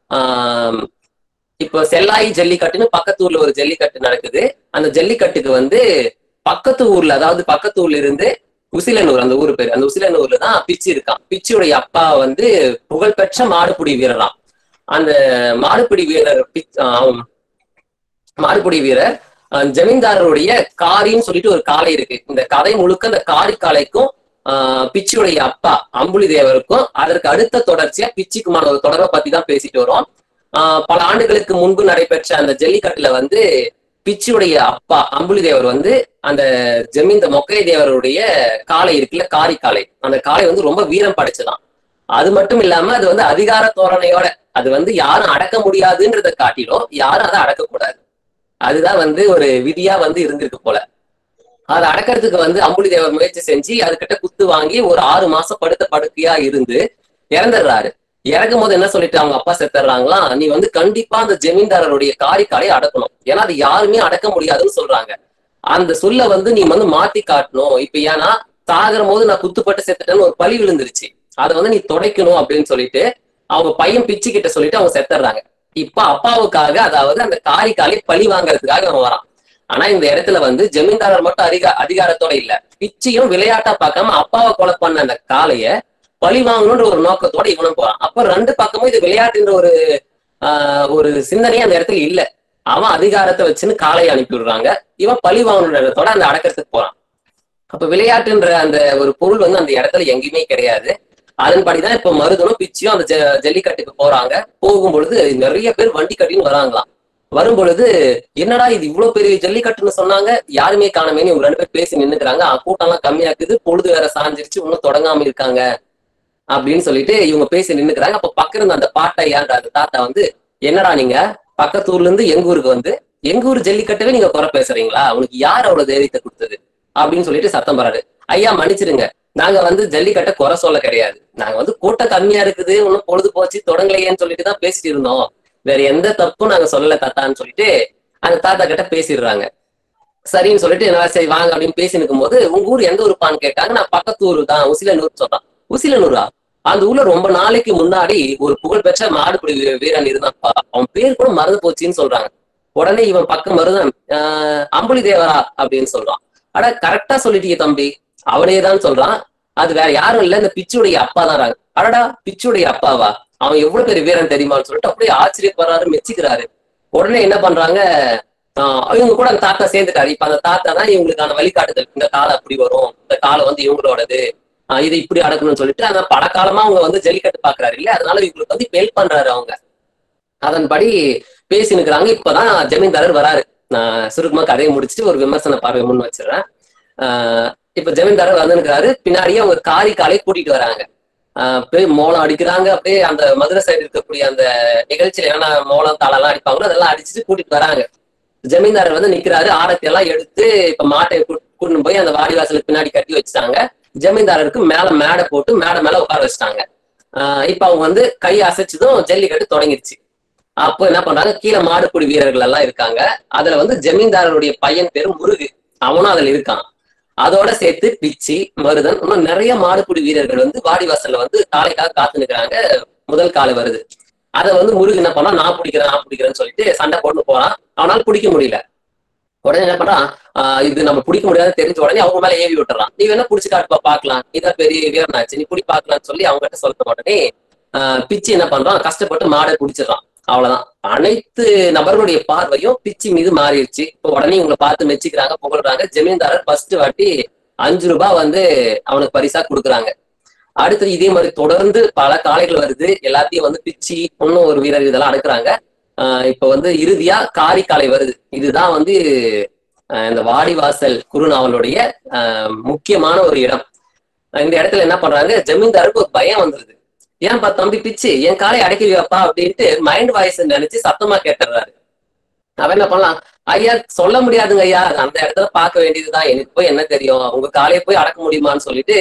ஆஹ் இப்போ செல்லாய் ஜல்லிக்கட்டுன்னு பக்கத்து ஊர்ல ஒரு ஜல்லிக்கட்டு நடக்குது அந்த ஜல்லிக்கட்டுக்கு வந்து பக்கத்து ஊர்ல அதாவது பக்கத்து ஊர்ல இருந்து உசிலனூர் அந்த ஊர் பேரு அந்த உசிலனூர்ல தான் பிச்சி இருக்கான் பிச்சியுடைய அப்பா வந்து புகழ்பெற்ற மாடுபிடி வீரராம் அந்த மாடுபிடி வீரர் பிச்- ஆஹ் மாடுபிடி வீரர் அஹ் ஜமீன்தாரருடைய காரின்னு சொல்லிட்டு ஒரு காளை இருக்கு இந்த கதை முழுக்க அந்த காரி காளைக்கும் ஆஹ் பிச்சியுடைய அப்பா அம்புலி தேவருக்கும் அதற்கு அடுத்த தொடர்ச்சியா பிச்சிக்குமான ஒரு தொடரை பத்தி தான் பேசிட்டு வரோம் ஆஹ் பல ஆண்டுகளுக்கு முன்பு நடைபெற்ற அந்த ஜல்லிக்கட்டுல வந்து பிச்சியுடைய அப்பா அம்புலி தேவர் வந்து அந்த ஜமீந்த மொக்கை தேவருடைய காளை இருக்குல்ல காரி காளை அந்த காளை வந்து ரொம்ப வீரம் படைச்சதான் அது மட்டும் இல்லாம அது வந்து அதிகார தோரணையோட அது வந்து யாரும் அடக்க முடியாதுன்றதை காட்டிலும் யாரும் அதை அடக்கக்கூடாது அதுதான் வந்து ஒரு விதியா வந்து இருந்திருக்கு போல அதை அடக்கிறதுக்கு வந்து அம்புலி தேவர் முயற்சி செஞ்சு அதுகிட்ட குத்து வாங்கி ஒரு ஆறு மாசம் படுத்த படுக்கையா இருந்து இறந்துடுறாரு இறக்கும் போது என்ன சொல்லிட்டு அவங்க அப்பா செத்துறாங்களாம் நீ வந்து கண்டிப்பா அந்த ஜமீன்தாரருடைய காரிக்காலை அடக்கணும் ஏன்னா அது யாருமே அடக்க முடியாதுன்னு சொல்றாங்க அந்த சொல்ல வந்து நீ வந்து மாத்தி காட்டணும் இப்ப ஏன்னா சாகிற போது நான் குத்துப்பட்டு செத்துட்டேன்னு ஒரு பழி விழுந்துருச்சு அதை வந்து நீ துடைக்கணும் அப்படின்னு சொல்லிட்டு அவங்க பையன் பிச்சு கிட்ட சொல்லிட்டு அவங்க செத்துறாங்க இப்ப அப்பாவுக்காக அதாவது அந்த காரிக்காலை பழி வாங்குறதுக்காக அவன் வரான் ஆனா இந்த இடத்துல வந்து ஜமீன்தாரர் மட்டும் அதிகா அதிகாரத்தோட இல்ல பிச்சையும் விளையாட்டா பார்க்காம அப்பாவை கொலை பண்ண அந்த காளைய பழி வாங்கணும்ன்ற ஒரு நோக்கத்தோட இவனும் போறான் அப்ப ரெண்டு பக்கமும் இது விளையாட்டுன்ற ஒரு ஆஹ் ஒரு சிந்தனையே அந்த இடத்துல இல்ல அவன் அதிகாரத்தை வச்சுன்னு காளையை அனுப்பி விடுறாங்க இவன் பழி வாங்கணுன்ற இடத்தோட அந்த அடக்கத்துக்கு போறான் அப்ப விளையாட்டுன்ற அந்த ஒரு பொருள் வந்து அந்த இடத்துல எங்கேயுமே கிடையாது அதன்படிதான் இப்ப மருதனும் பிச்சியும் அந்த ஜ- ஜல்லிக்கட்டுக்கு போறாங்க போகும் பொழுது நிறைய பேர் வண்டி கட்டின்னு வராங்களாம் வரும் பொழுது என்னடா இது இவ்வளவு பெரிய ஜல்லிக்கட்டுன்னு சொன்னாங்க யாருமே காணமேன்னு இவங்க ரெண்டு பேர் பேசி நின்னுக்கிறாங்க கூட்டம் எல்லாம் கம்மியாக்குது பொழுது வேற சாஞ்சிருச்சு இன்னும் தொடங்காம இருக்காங்க அப்படின்னு சொல்லிட்டு இவங்க பேசி நின்னுக்கிறாங்க அப்ப பக்கம் இருந்த அந்த பாட்டையான்ற அந்த தாத்தா வந்து என்னடா நீங்க பக்கத்தூர்ல இருந்து எங்க ஊருக்கு வந்து எங்க ஊர் ஜல்லிக்கட்டவே நீங்க குறை பேசுறீங்களா உனக்கு யார் அவ்வளவு தைரியத்தை கொடுத்தது அப்படின்னு சொல்லிட்டு சத்தம் போறாரு ஐயா மன்னிச்சிருங்க நாங்க வந்து ஜல்லிக்கட்டை குறை சொல்ல கிடையாது நாங்க வந்து கூட்டம் கம்மியா இருக்குது இன்னும் பொழுது போச்சு தொடங்கலையேன்னு சொல்லிட்டு தான் பேசிட்டு இருந்தோம் வேற எந்த தப்பும் நாங்க சொல்லல தாத்தான்னு சொல்லிட்டு அந்த தாத்தா கிட்ட பேசிடுறாங்க சரின்னு சொல்லிட்டு நான் சரி வாங்க அப்படின்னு பேசி நிற்கும்போது உங்க ஊர் எந்த ஊருப்பான்னு கேட்டாங்க நான் பக்கத்து ஊர் தான் உசிலனூர் சொல்றான் உசிலனூரா அந்த ஊர்ல ரொம்ப நாளைக்கு முன்னாடி ஒரு புகழ்பெற்ற மாடுபிடி வீ- வீரன் இருந்தான்ப்பா அவன் பேர் கூட மறந்து போச்சுன்னு சொல்றாங்க உடனே இவன் பக்கம் மருதன் ஆஹ் அம்புலி தேவரா அப்படின்னு சொல்றான் அட கரெக்டா சொல்லிட்டீங்க தம்பி அவனே தான் சொல்றான் அது வேற யாரும் இல்ல இந்த பிச்சுடைய அப்பா தான் அடடா பிச்சுடைய அப்பாவா அவன் எவ்வளவு பெரிய வீரன் தெரியுமான்னு சொல்லிட்டு அப்படியே ஆச்சரியப்படுறாரு மெச்சிக்கிறாரு உடனே என்ன பண்றாங்க ஆஹ் இவங்க கூட அந்த தாத்தா சேர்ந்துட்டாரு இப்ப அந்த தாத்தா தான் இவங்களுக்கான வழிகாட்டுதல் இந்த காலம் அப்படி வரும் இந்த காலம் வந்து இவங்களோடது ஆஹ் இது இப்படி அடக்கணும்னு சொல்லிட்டு அந்த படக்காலமா அவங்க வந்து ஜல்லிக்கட்டு பாக்குறாரு இல்ல அதனால இவங்களுக்கு வந்து ஹெல்ப் பண்றாரு அவங்க அதன்படி பேசி நிக்கிறாங்க இப்பதான் ஜமீன்தாரர் வராரு நான் சுருக்கமா கதையை முடிச்சுட்டு ஒரு விமர்சன பார்வை முன் வச்சிடுறேன் ஆஹ் இப்ப ஜமீன்தாரர் வந்து நிக்கிறாரு பின்னாடியே அவங்க காரி காலை கூட்டிட்டு வராங்க ஆஹ் போய் மோளம் அடிக்கிறாங்க அப்படியே அந்த மதுரை சைடு இருக்கக்கூடிய அந்த நிகழ்ச்சியில என்ன மோளம் தாளெல்லாம் அடிப்பாங்களோ அதெல்லாம் அடிச்சுட்டு கூட்டிட்டு வராங்க ஜமீன்தாரர் வந்து நிக்கிறாரு ஆரத்தி எல்லாம் எடுத்து இப்ப மாட்டை கூ- கூட்டின்னு போய் அந்த வாடிவாசலுக்கு பின்னாடி கட்டி வச்சுட்டாங்க ஜமீன்தாரருக்கு மேல மேடை போட்டு மேடை மேல உட்கார வச்சுட்டாங்க ஆஹ் இப்ப அவங்க வந்து கை அசைச்சதும் ஜல்லிக்கட்டு தொடங்கிருச்சு அப்போ என்ன பண்றாங்க கீழே மாடுபிடி வீரர்கள் எல்லாம் இருக்காங்க அதுல வந்து ஜமீன்தாரருடைய பையன் பேரு முருகு அவனும் அதுல இருக்கான் அதோட சேர்த்து பிச்சி மருதன் இன்னும் நிறைய மாடுபிடி வீரர்கள் வந்து வாடிவாசல்ல வந்து காளைக்காக காத்து நிக்கிறாங்க முதல் காலை வருது அதை வந்து முருகு என்ன பண்ணா நான் பிடிக்கிறேன் நான் பிடிக்கிறேன்னு சொல்லிட்டு சண்டை போட்டு போறான் அவனால பிடிக்க முடியல உடனே என்ன பண்றான் ஆஹ் இது நம்ம பிடிக்க முடியாது தெரிஞ்ச உடனே அவங்க மேல ஏவி விட்டுறான் நீ வேணா பிடிச்சு காட்டுப்பா பாக்கலாம் இதான் பெரிய வீரனாச்சு நீ பிடி பாக்கலாம்னு சொல்லி அவங்க கிட்ட சொல்ல உடனே ஆஹ் பிச்சி என்ன பண்றான் கஷ்டப்பட்டு மாடை பிடிச்சிடறான் அவ்வளவுதான் அனைத்து நபர்களுடைய பார்வையும் பிச்சி மீது மாறிடுச்சு இப்போ உடனே இவங்களை பார்த்து மெச்சிக்கிறாங்க புகழ்றாங்க ஜமீன்தாரர் ஃபர்ஸ்ட் வாட்டி அஞ்சு ரூபாய் வந்து அவனுக்கு பரிசா கொடுக்குறாங்க அடுத்தது இதே மாதிரி தொடர்ந்து பல காளைகள் வருது எல்லாத்தையும் வந்து பிச்சி இன்னும் ஒரு வீரர் இதெல்லாம் அடுக்குறாங்க ஆஹ் இப்ப வந்து இறுதியா காரி காளை வருது இதுதான் வந்து ஆஹ் இந்த வாடிவாசல் குறுநாவலுடைய ஆஹ் முக்கியமான ஒரு இடம் இந்த இடத்துல என்ன பண்றாங்க ஜமீன்தாருக்கு ஒரு பயம் வந்துருது ஏன்பா தம்பி பிச்சு என் காலை அடைக்கிறியாப்பா அப்படின்ட்டு மைண்ட் வாய்ஸ் நினைச்சு சத்தமா கேட்டுறாரு அவன் என்ன பண்ணலாம் ஐயா சொல்ல முடியாதுங்க ஐயா அந்த இடத்துல பார்க்க வேண்டியதுதான் எனக்கு போய் என்ன தெரியும் உங்க காலையை போய் அடக்க முடியுமான்னு சொல்லிட்டு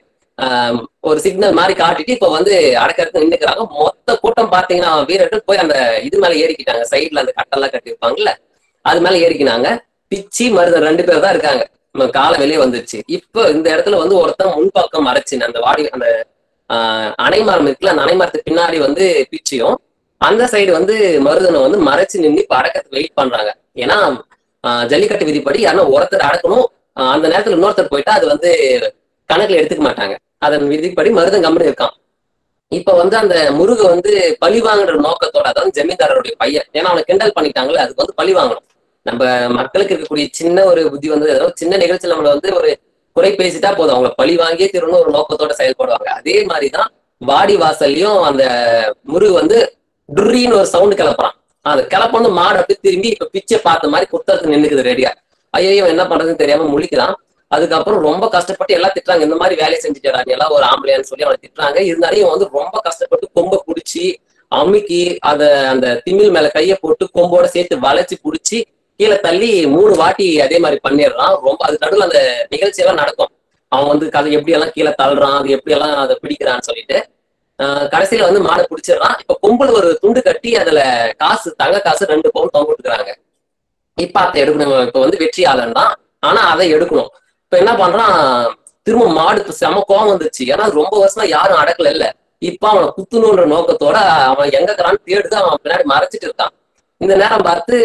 ஆஹ் ஒரு சிக்னல் மாதிரி காட்டிட்டு இப்ப வந்து அடக்கிறதுக்கு நின்னுக்கிறாங்க மொத்த கூட்டம் பாத்தீங்கன்னா வீரர்கள் போய் அந்த இது மேல ஏறிக்கிட்டாங்க சைட்ல அந்த கட்டெல்லாம் கட்டியிருப்பாங்கல்ல அது மேல ஏறிக்கினாங்க பிச்சி மருதன் ரெண்டு பேர் தான் இருக்காங்க நம்ம காலை வெளியே வந்துருச்சு இப்போ இந்த இடத்துல வந்து ஒருத்தன் முன்பக்கம் மறைச்சு அந்த வாடி அந்த ஆஹ் அணைமரம் இருக்குல்ல அந்த அணைமரத்துக்கு பின்னாடி வந்து பிச்சியும் அந்த சைடு வந்து மருதனை வந்து மறைச்சு நின்று இப்ப அடக்கத்துக்கு வெயிட் பண்றாங்க ஏன்னா ஆஹ் ஜல்லிக்கட்டு விதிப்படி யாருன்னா ஒருத்தர் அடக்கணும் ஆஹ் அந்த நேரத்துல இன்னொருத்தர் போயிட்டா அது வந்து கணக்குல எடுத்துக்க மாட்டாங்க அதன் விதிப்படி மருதன் கம்பெனி இருக்கான் இப்ப வந்து அந்த முருக வந்து பழி வாங்குற நோக்கத்தோட அதாவது ஜமீன்தாரருடைய பையன் ஏன்னா அவனை கிண்டல் பண்ணிட்டாங்கல்ல அதுக்கு வந்து பழி வாங்கணும் நம்ம மக்களுக்கு இருக்கக்கூடிய சின்ன ஒரு புத்தி வந்து ஏதாவது சின்ன நிகழ்ச்சி நம்மள வந்து ஒரு குறை பேசிட்டா போதும் அவங்க பழி வாங்கியே திரும்ப ஒரு நோக்கத்தோட செயல்படுவாங்க அதே மாதிரிதான் வாடி வாசல்லையும் அந்த முருகு வந்து டுர்ரின்னு ஒரு சவுண்ட் கிளப்புறான் அந்த கிளப்ப வந்து மாடு அப்படியே திரும்பி இப்ப பிச்சை பார்த்த மாதிரி குத்தறதுக்கு நின்னுக்குது ரெடியா ஐயோ என்ன பண்றதுன்னு தெரியாம முழிக்கிறான் அதுக்கப்புறம் ரொம்ப கஷ்டப்பட்டு எல்லாம் திட்டுறாங்க இந்த மாதிரி வேலையை செஞ்சுட்டு நீ எல்லாம் ஒரு ஆம்பளையான்னு சொல்லி அவனை திட்டுறாங்க இருந்தாலும் இவன் வந்து ரொம்ப கஷ்டப்பட்டு கொம்ப புடிச்சு அமுக்கி அத அந்த திமில் மேல கைய போட்டு கொம்போட சேர்த்து வளைச்சு புடிச்சு கீழே தள்ளி மூணு வாட்டி அதே மாதிரி பண்ணிடுறான் ரொம்ப அது நடுவில் அந்த நிகழ்ச்சி எல்லாம் நடக்கும் அவன் வந்து கதை எப்படி எல்லாம் கீழே தள்ளுறான் அது எப்படி எல்லாம் அதை பிடிக்கிறான்னு சொல்லிட்டு ஆஹ் கடைசியில வந்து மாடை பிடிச்சிடுறான் இப்ப கொம்புல ஒரு துண்டு கட்டி அதுல காசு தங்க காசு ரெண்டு பவுன் தொங்க விட்டுக்கிறாங்க இப்ப அதை எடுக்கணும் இப்ப வந்து வெற்றியாளன் தான் ஆனா அதை எடுக்கணும் இப்ப என்ன பண்றான் திரும்ப மாடு இப்ப செம கோவம் வந்துச்சு ஏன்னா அது ரொம்ப வருஷமா யாரும் அடக்கல இல்ல இப்ப அவனை குத்துணுன்ற நோக்கத்தோட அவன் எங்க இருக்கிறான்னு தேடுது அவன் பின்னாடி மறைச்சிட்டு இருக்கான் இந்த நேரம் பார்த்து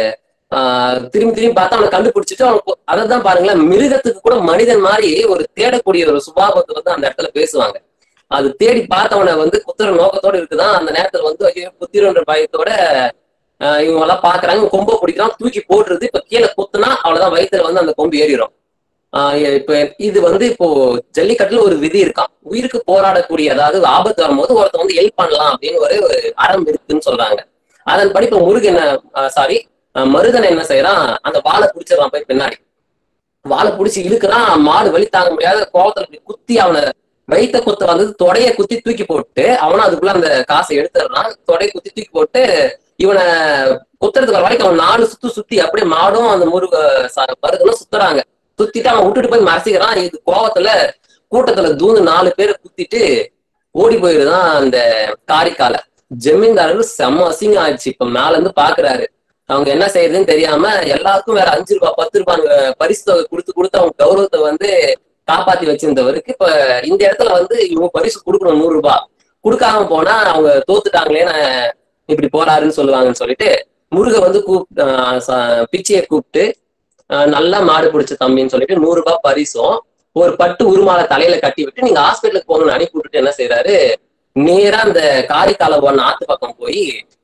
ஆஹ் திரும்பி திரும்பி பார்த்து அவனை கண்டுபிடிச்சிட்டு அவனுக்கு அதைதான் பாருங்களேன் மிருகத்துக்கு கூட மனிதன் மாதிரி ஒரு தேடக்கூடிய ஒரு சுபாவத்தை வந்து அந்த இடத்துல பேசுவாங்க அது தேடி பார்த்தவனை வந்து குத்துற நோக்கத்தோட இருக்குதான் அந்த நேரத்துல வந்து ஐயோ குத்திரன்ற பயத்தோட ஆஹ் இவங்க எல்லாம் பாக்குறாங்க கொம்பை பிடிக்கிறான் தூக்கி போட்டுருது இப்ப கீழே குத்துனா அவ்வளவுதான் வயித்துல வந்து அந்த கொம்பு ஏறிடும் ஆஹ் இப்ப இது வந்து இப்போ ஜல்லிக்கட்டுல ஒரு விதி இருக்கான் உயிருக்கு போராடக்கூடிய அதாவது ஆபத்து வரும்போது ஒருத்தன் வந்து ஹெல்ப் பண்ணலாம் அப்படின்னு ஒரு ஒரு அறம் இருக்குன்னு சொல்றாங்க அதன்படி இப்ப முருகன் என்ன சாரி மருதன் என்ன செய்யறான் அந்த வாழை பிடிச்சிடறான் போய் பின்னாடி வாழை பிடிச்சி இழுக்கிறான் மாடு வலி தாங்க முடியாத கோவத்துல இப்படி குத்தி அவனை வைத்த குத்த வந்து தொடைய குத்தி தூக்கி போட்டு அவனும் அதுக்குள்ள அந்த காசை எடுத்துடுறான் தொடைய குத்தி தூக்கி போட்டு இவனை குத்துறதுக்கு வர வரைக்கும் அவன் நாலு சுத்து சுத்தி அப்படியே மாடும் அந்த முருக பருகனும் சுத்துறாங்க சுத்திட்டு அவன் விட்டுட்டு போய் மறைச்சிக்கிறான் இது கோவத்துல கூட்டத்துல தூந்து நாலு பேரை குத்திட்டு ஓடி போயிருதான் அந்த காரிக்கால ஜமீன்தாரர்கள் செம்ம அசிங்கம் ஆயிடுச்சு இப்ப மேல இருந்து பாக்குறாரு அவங்க என்ன செய்யறதுன்னு தெரியாம எல்லாருக்கும் வேற அஞ்சு ரூபாய் பத்து ரூபாய் பரிசு தொகை கொடுத்து கொடுத்து அவங்க கௌரவத்தை வந்து காப்பாத்தி வச்சிருந்தவருக்கு இப்ப இந்த இடத்துல வந்து இவங்க பரிசு கொடுக்கணும் நூறு ரூபாய் கொடுக்காம போனா அவங்க தோத்துட்டாங்களேன்னு இப்படி போறாருன்னு சொல்லுவாங்கன்னு சொல்லிட்டு முருக வந்து கூப் பிச்சையை கூப்பிட்டு நல்லா மாடு பிடிச்ச தம்பின்னு சொல்லிட்டு நூறு ரூபாய் பரிசும் ஒரு பட்டு உருமாலை தலையில கட்டி விட்டு நீங்க ஹாஸ்பிட்டலுக்கு போகணும்னு அனுப்பி விட்டுட்டு என்ன செய்யறாரு நேரா அந்த காரிக்கால போன ஆத்து பக்கம் போய்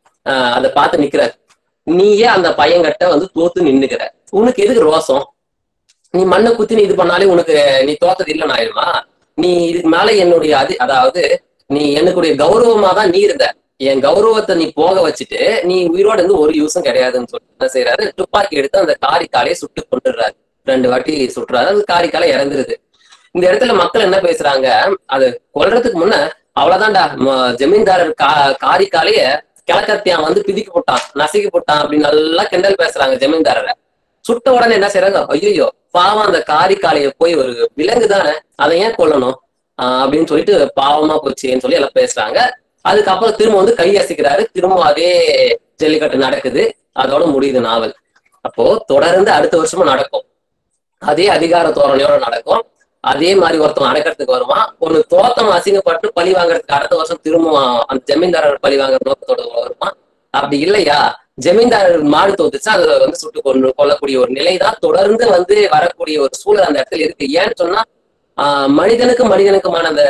அதை பார்த்து நிக்கிறாரு நீயே அந்த பையன்கிட்ட வந்து தோத்து நின்னுக்கிற உனக்கு எதுக்கு ரோசம் நீ மண்ணை குத்தி நீ இது பண்ணாலே உனக்கு நீ தோத்தது இல்லைன்னு ஆயிடுமா நீ இதுக்கு மேல என்னுடைய அது அதாவது நீ எனக்குடைய கௌரவமா தான் நீ இருந்த என் கௌரவத்தை நீ போக வச்சுட்டு நீ உயிரோட இருந்து ஒரு யூஸும் கிடையாதுன்னு சொல்லிட்டு என்ன செய்யறாரு துப்பாக்கி எடுத்து அந்த காரிக்காலையை சுட்டு கொண்டுடுறாரு ரெண்டு வாட்டி சுட்டுறாரு அந்த காரிக்காலை இறந்துருது இந்த இடத்துல மக்கள் என்ன பேசுறாங்க அது கொல்றதுக்கு முன்ன அவ்வளவுதான்டா ஜமீன்தாரர் கா காரிக்காலைய கிழக்கத்தியான் வந்து பிதிக்கி போட்டான் நசுக்கி போட்டான் அப்படின்னு நல்லா கிண்டல் பேசுறாங்க ஜமீன்தாரரை சுட்ட உடனே என்ன செய்யறாங்க ஐயோ பாவம் அந்த காரிக்காலைய போய் ஒரு விலங்கு தானே அதை ஏன் கொல்லணும் ஆஹ் அப்படின்னு சொல்லிட்டு பாவமா போச்சுன்னு சொல்லி எல்லாம் பேசுறாங்க அதுக்கப்புறம் திரும்ப வந்து கை அசைக்கிறாரு திரும்ப அதே ஜல்லிக்கட்டு நடக்குது அதோட முடியுது நாவல் அப்போ தொடர்ந்து அடுத்த வருஷமும் நடக்கும் அதே அதிகார தோரணையோட நடக்கும் அதே மாதிரி ஒருத்தன் அடக்கிறதுக்கு வருவான் ஒண்ணு தோத்தம் அசிங்கப்பட்டு பழி வாங்குறதுக்கு அடுத்த வருஷம் திரும்ப அந்த ஜமீன்தாரர் பழி வாங்குற நோக்கத்தோட வருவான் அப்படி இல்லையா ஜமீன்தாரர் மாடு தோத்துச்சு அதை வந்து சுட்டு கொண்டு கொள்ளக்கூடிய ஒரு நிலை தான் தொடர்ந்து வந்து வரக்கூடிய ஒரு சூழல் அந்த இடத்துல இருக்கு ஏன்னு சொன்னா ஆஹ் மனிதனுக்கும் மனிதனுக்குமான அந்த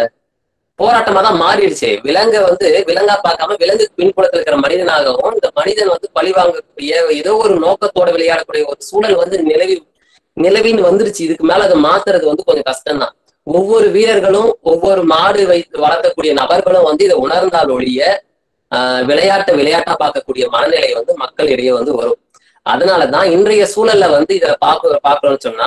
போராட்டமா தான் மாறிடுச்சு விலங்கை வந்து விலங்கா பார்க்காம விலங்கு பின்புலத்தில் இருக்கிற மனிதனாகவும் இந்த மனிதன் வந்து பழி வாங்கக்கூடிய ஏதோ ஒரு நோக்கத்தோட விளையாடக்கூடிய ஒரு சூழல் வந்து நிலவி நிலவின்னு வந்துருச்சு இதுக்கு மேல அதை மாத்துறது வந்து கொஞ்சம் கஷ்டம்தான் ஒவ்வொரு வீரர்களும் ஒவ்வொரு மாடு வைத்து வளர்க்கக்கூடிய நபர்களும் வந்து இதை உணர்ந்தால் ஒழிய ஆஹ் விளையாட்டை விளையாட்டா பார்க்கக்கூடிய மனநிலை வந்து மக்களிடையே வந்து வரும் அதனாலதான் இன்றைய சூழல்ல வந்து இதை பார்க்க பார்க்கணும்னு சொன்னா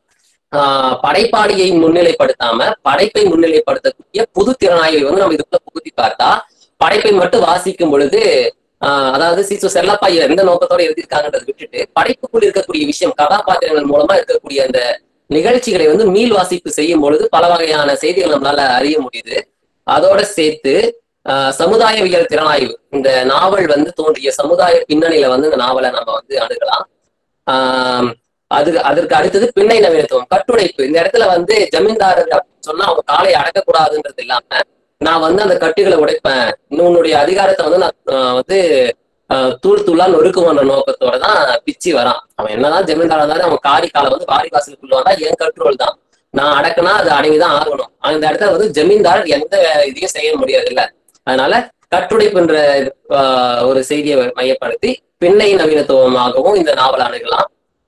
ஆஹ் படைப்பாளியை முன்னிலைப்படுத்தாம படைப்பை முன்னிலைப்படுத்தக்கூடிய புது திறனாய்வை வந்து நம்ம இதுக்குள்ள புகுத்தி பார்த்தா படைப்பை மட்டும் வாசிக்கும் பொழுது ஆஹ் அதாவது சீசு செல்லப்பா எந்த நோக்கத்தோட எழுதியிருக்காங்கன்றதை விட்டுட்டு படைப்புக்குள் இருக்கக்கூடிய விஷயம் கதாபாத்திரங்கள் மூலமா இருக்கக்கூடிய அந்த நிகழ்ச்சிகளை வந்து மீள் வாசிப்பு செய்யும் பொழுது பல வகையான செய்திகள் நம்மளால அறிய முடியுது அதோட சேர்த்து ஆஹ் சமுதாயவியல் திறனாய்வு இந்த நாவல் வந்து தோன்றிய சமுதாய பின்னணியில வந்து இந்த நாவலை நம்ம வந்து அணுகலாம் ஆஹ் அது அதற்கு அடுத்தது பின்னை நவீனத்துவம் கட்டுடைப்பு இந்த இடத்துல வந்து ஜமீன்தாரர் அப்படின்னு சொன்னா அவங்க காலை அடக்கக்கூடாதுன்றது இல்லாம நான் வந்து அந்த கட்டுகளை உடைப்பேன் உன்னுடைய அதிகாரத்தை வந்து நான் வந்து தூள் தூளா நொறுக்குவன்ற நோக்கத்தோட தான் பிச்சு வரான் அவன் என்னதான் ஜமீன்தாரா இருந்தாலும் அவன் காரி காலை வந்து வாரி வாசலுக்குள்ள வந்தா என் கண்ட்ரோல் தான் நான் அடக்குனா அது அடங்கிதான் ஆகணும் அந்த இடத்துல வந்து ஜமீன்தாரர் எந்த இதையும் செய்ய முடியாது இல்ல அதனால கட்டுடைப்புன்ற ஒரு செய்தியை மையப்படுத்தி பின்னை நவீனத்துவமாகவும் இந்த நாவல் அணுகலாம்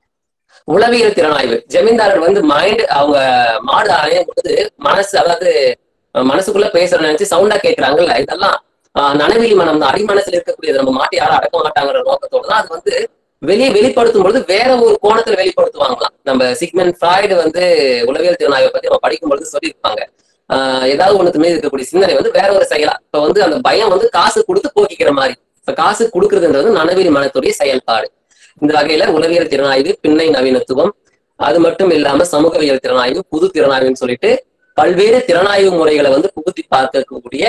உளவியல் திறனாய்வு ஜமீன்தாரர் வந்து மைண்ட் அவங்க மாடு அணையும் பொழுது மனசு அதாவது மனசுக்குள்ள பேசுற நினைச்சு சவுண்டா கேட்கிறாங்கல்ல இதெல்லாம் நனவெளி மனம் தான் அடிமனசுல இருக்கக்கூடியது நம்ம மாட்டி யாரும் அடக்க மாட்டாங்கிற நோக்கத்தோட தான் அது வந்து வெளியே வெளிப்படுத்தும் பொழுது வேற ஒரு கோணத்துல வெளிப்படுத்துவாங்களாம் நம்ம சிக்மெண்ட் ஃப்ராய்டு வந்து உளவியல் திறனாய்வை பத்தி நம்ம படிக்கும் பொழுது சொல்லியிருப்பாங்க ஆஹ் ஏதாவது ஒண்ணுக்கு மீது இருக்கக்கூடிய சிந்தனை வந்து வேற ஒரு செயலா இப்ப வந்து அந்த பயம் வந்து காசு கொடுத்து போக்கிக்கிற மாதிரி இப்ப காசு கொடுக்கறதுன்றது நனவெளி மனத்துடைய செயல்பாடு இந்த வகையில உளவியல் திறனாய்வு பின்னை நவீனத்துவம் அது மட்டும் இல்லாம சமூகவியல் திறனாய்வு புது திறனாய்வுன்னு சொல்லிட்டு பல்வேறு திறனாய்வு முறைகளை வந்து புகுத்தி பார்க்கக்கூடிய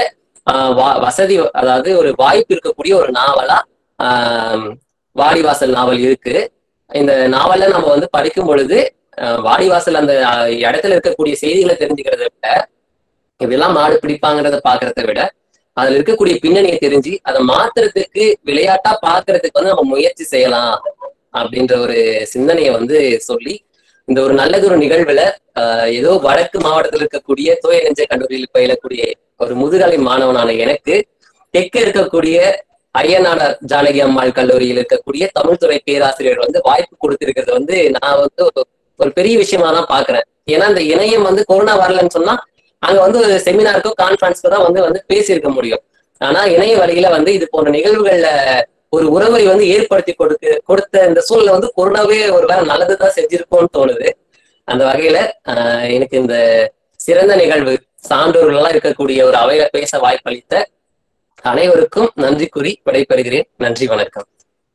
வசதி அதாவது ஒரு வாய்ப்பு இருக்கக்கூடிய ஒரு நாவலா ஆஹ் வாடிவாசல் நாவல் இருக்கு இந்த நாவல்ல நம்ம வந்து படிக்கும் பொழுது வாடிவாசல் அந்த இடத்துல இருக்கக்கூடிய செய்திகளை தெரிஞ்சுக்கிறத விட இதெல்லாம் மாடு பிடிப்பாங்கிறத பாக்குறத விட அதுல இருக்கக்கூடிய பின்னணியை தெரிஞ்சு அதை மாத்துறதுக்கு விளையாட்டா பாக்குறதுக்கு வந்து நம்ம முயற்சி செய்யலாம் அப்படின்ற ஒரு சிந்தனையை வந்து சொல்லி இந்த ஒரு நல்லதொரு நிகழ்வுல ஆஹ் ஏதோ வடக்கு மாவட்டத்தில் இருக்கக்கூடிய தூய நெஞ்ச கல்லூரியில் பயிலக்கூடிய ஒரு முதுகலை மாணவனான எனக்கு தெற்க இருக்கக்கூடிய ஐயனாடார் ஜானகி அம்மாள் கல்லூரியில் இருக்கக்கூடிய தமிழ்துறை பேராசிரியர் வந்து வாய்ப்பு கொடுத்திருக்கிறது வந்து நான் வந்து ஒரு பெரிய விஷயமா தான் பாக்குறேன் ஏன்னா இந்த இணையம் வந்து கொரோனா வரலன்னு சொன்னா அங்க வந்து ஒரு செமினாருக்கோ கான்ஃபரன்ஸ்க்கோ தான் வந்து வந்து பேசியிருக்க முடியும் ஆனா இணைய வழியில வந்து இது போன்ற நிகழ்வுகள்ல ஒரு உறவை வந்து ஏற்படுத்தி கொடுக்க கொடுத்த இந்த சூழலை வந்து கொரோனாவே ஒரு வேலை நல்லதுதான் செஞ்சிருக்கோம்னு தோணுது அந்த வகையில ஆஹ் எனக்கு இந்த சிறந்த நிகழ்வு சான்றோர்கள்லாம் இருக்கக்கூடிய ஒரு அவையில பேச வாய்ப்பளித்த அனைவருக்கும் நன்றி கூறி விடைபெறுகிறேன் நன்றி வணக்கம்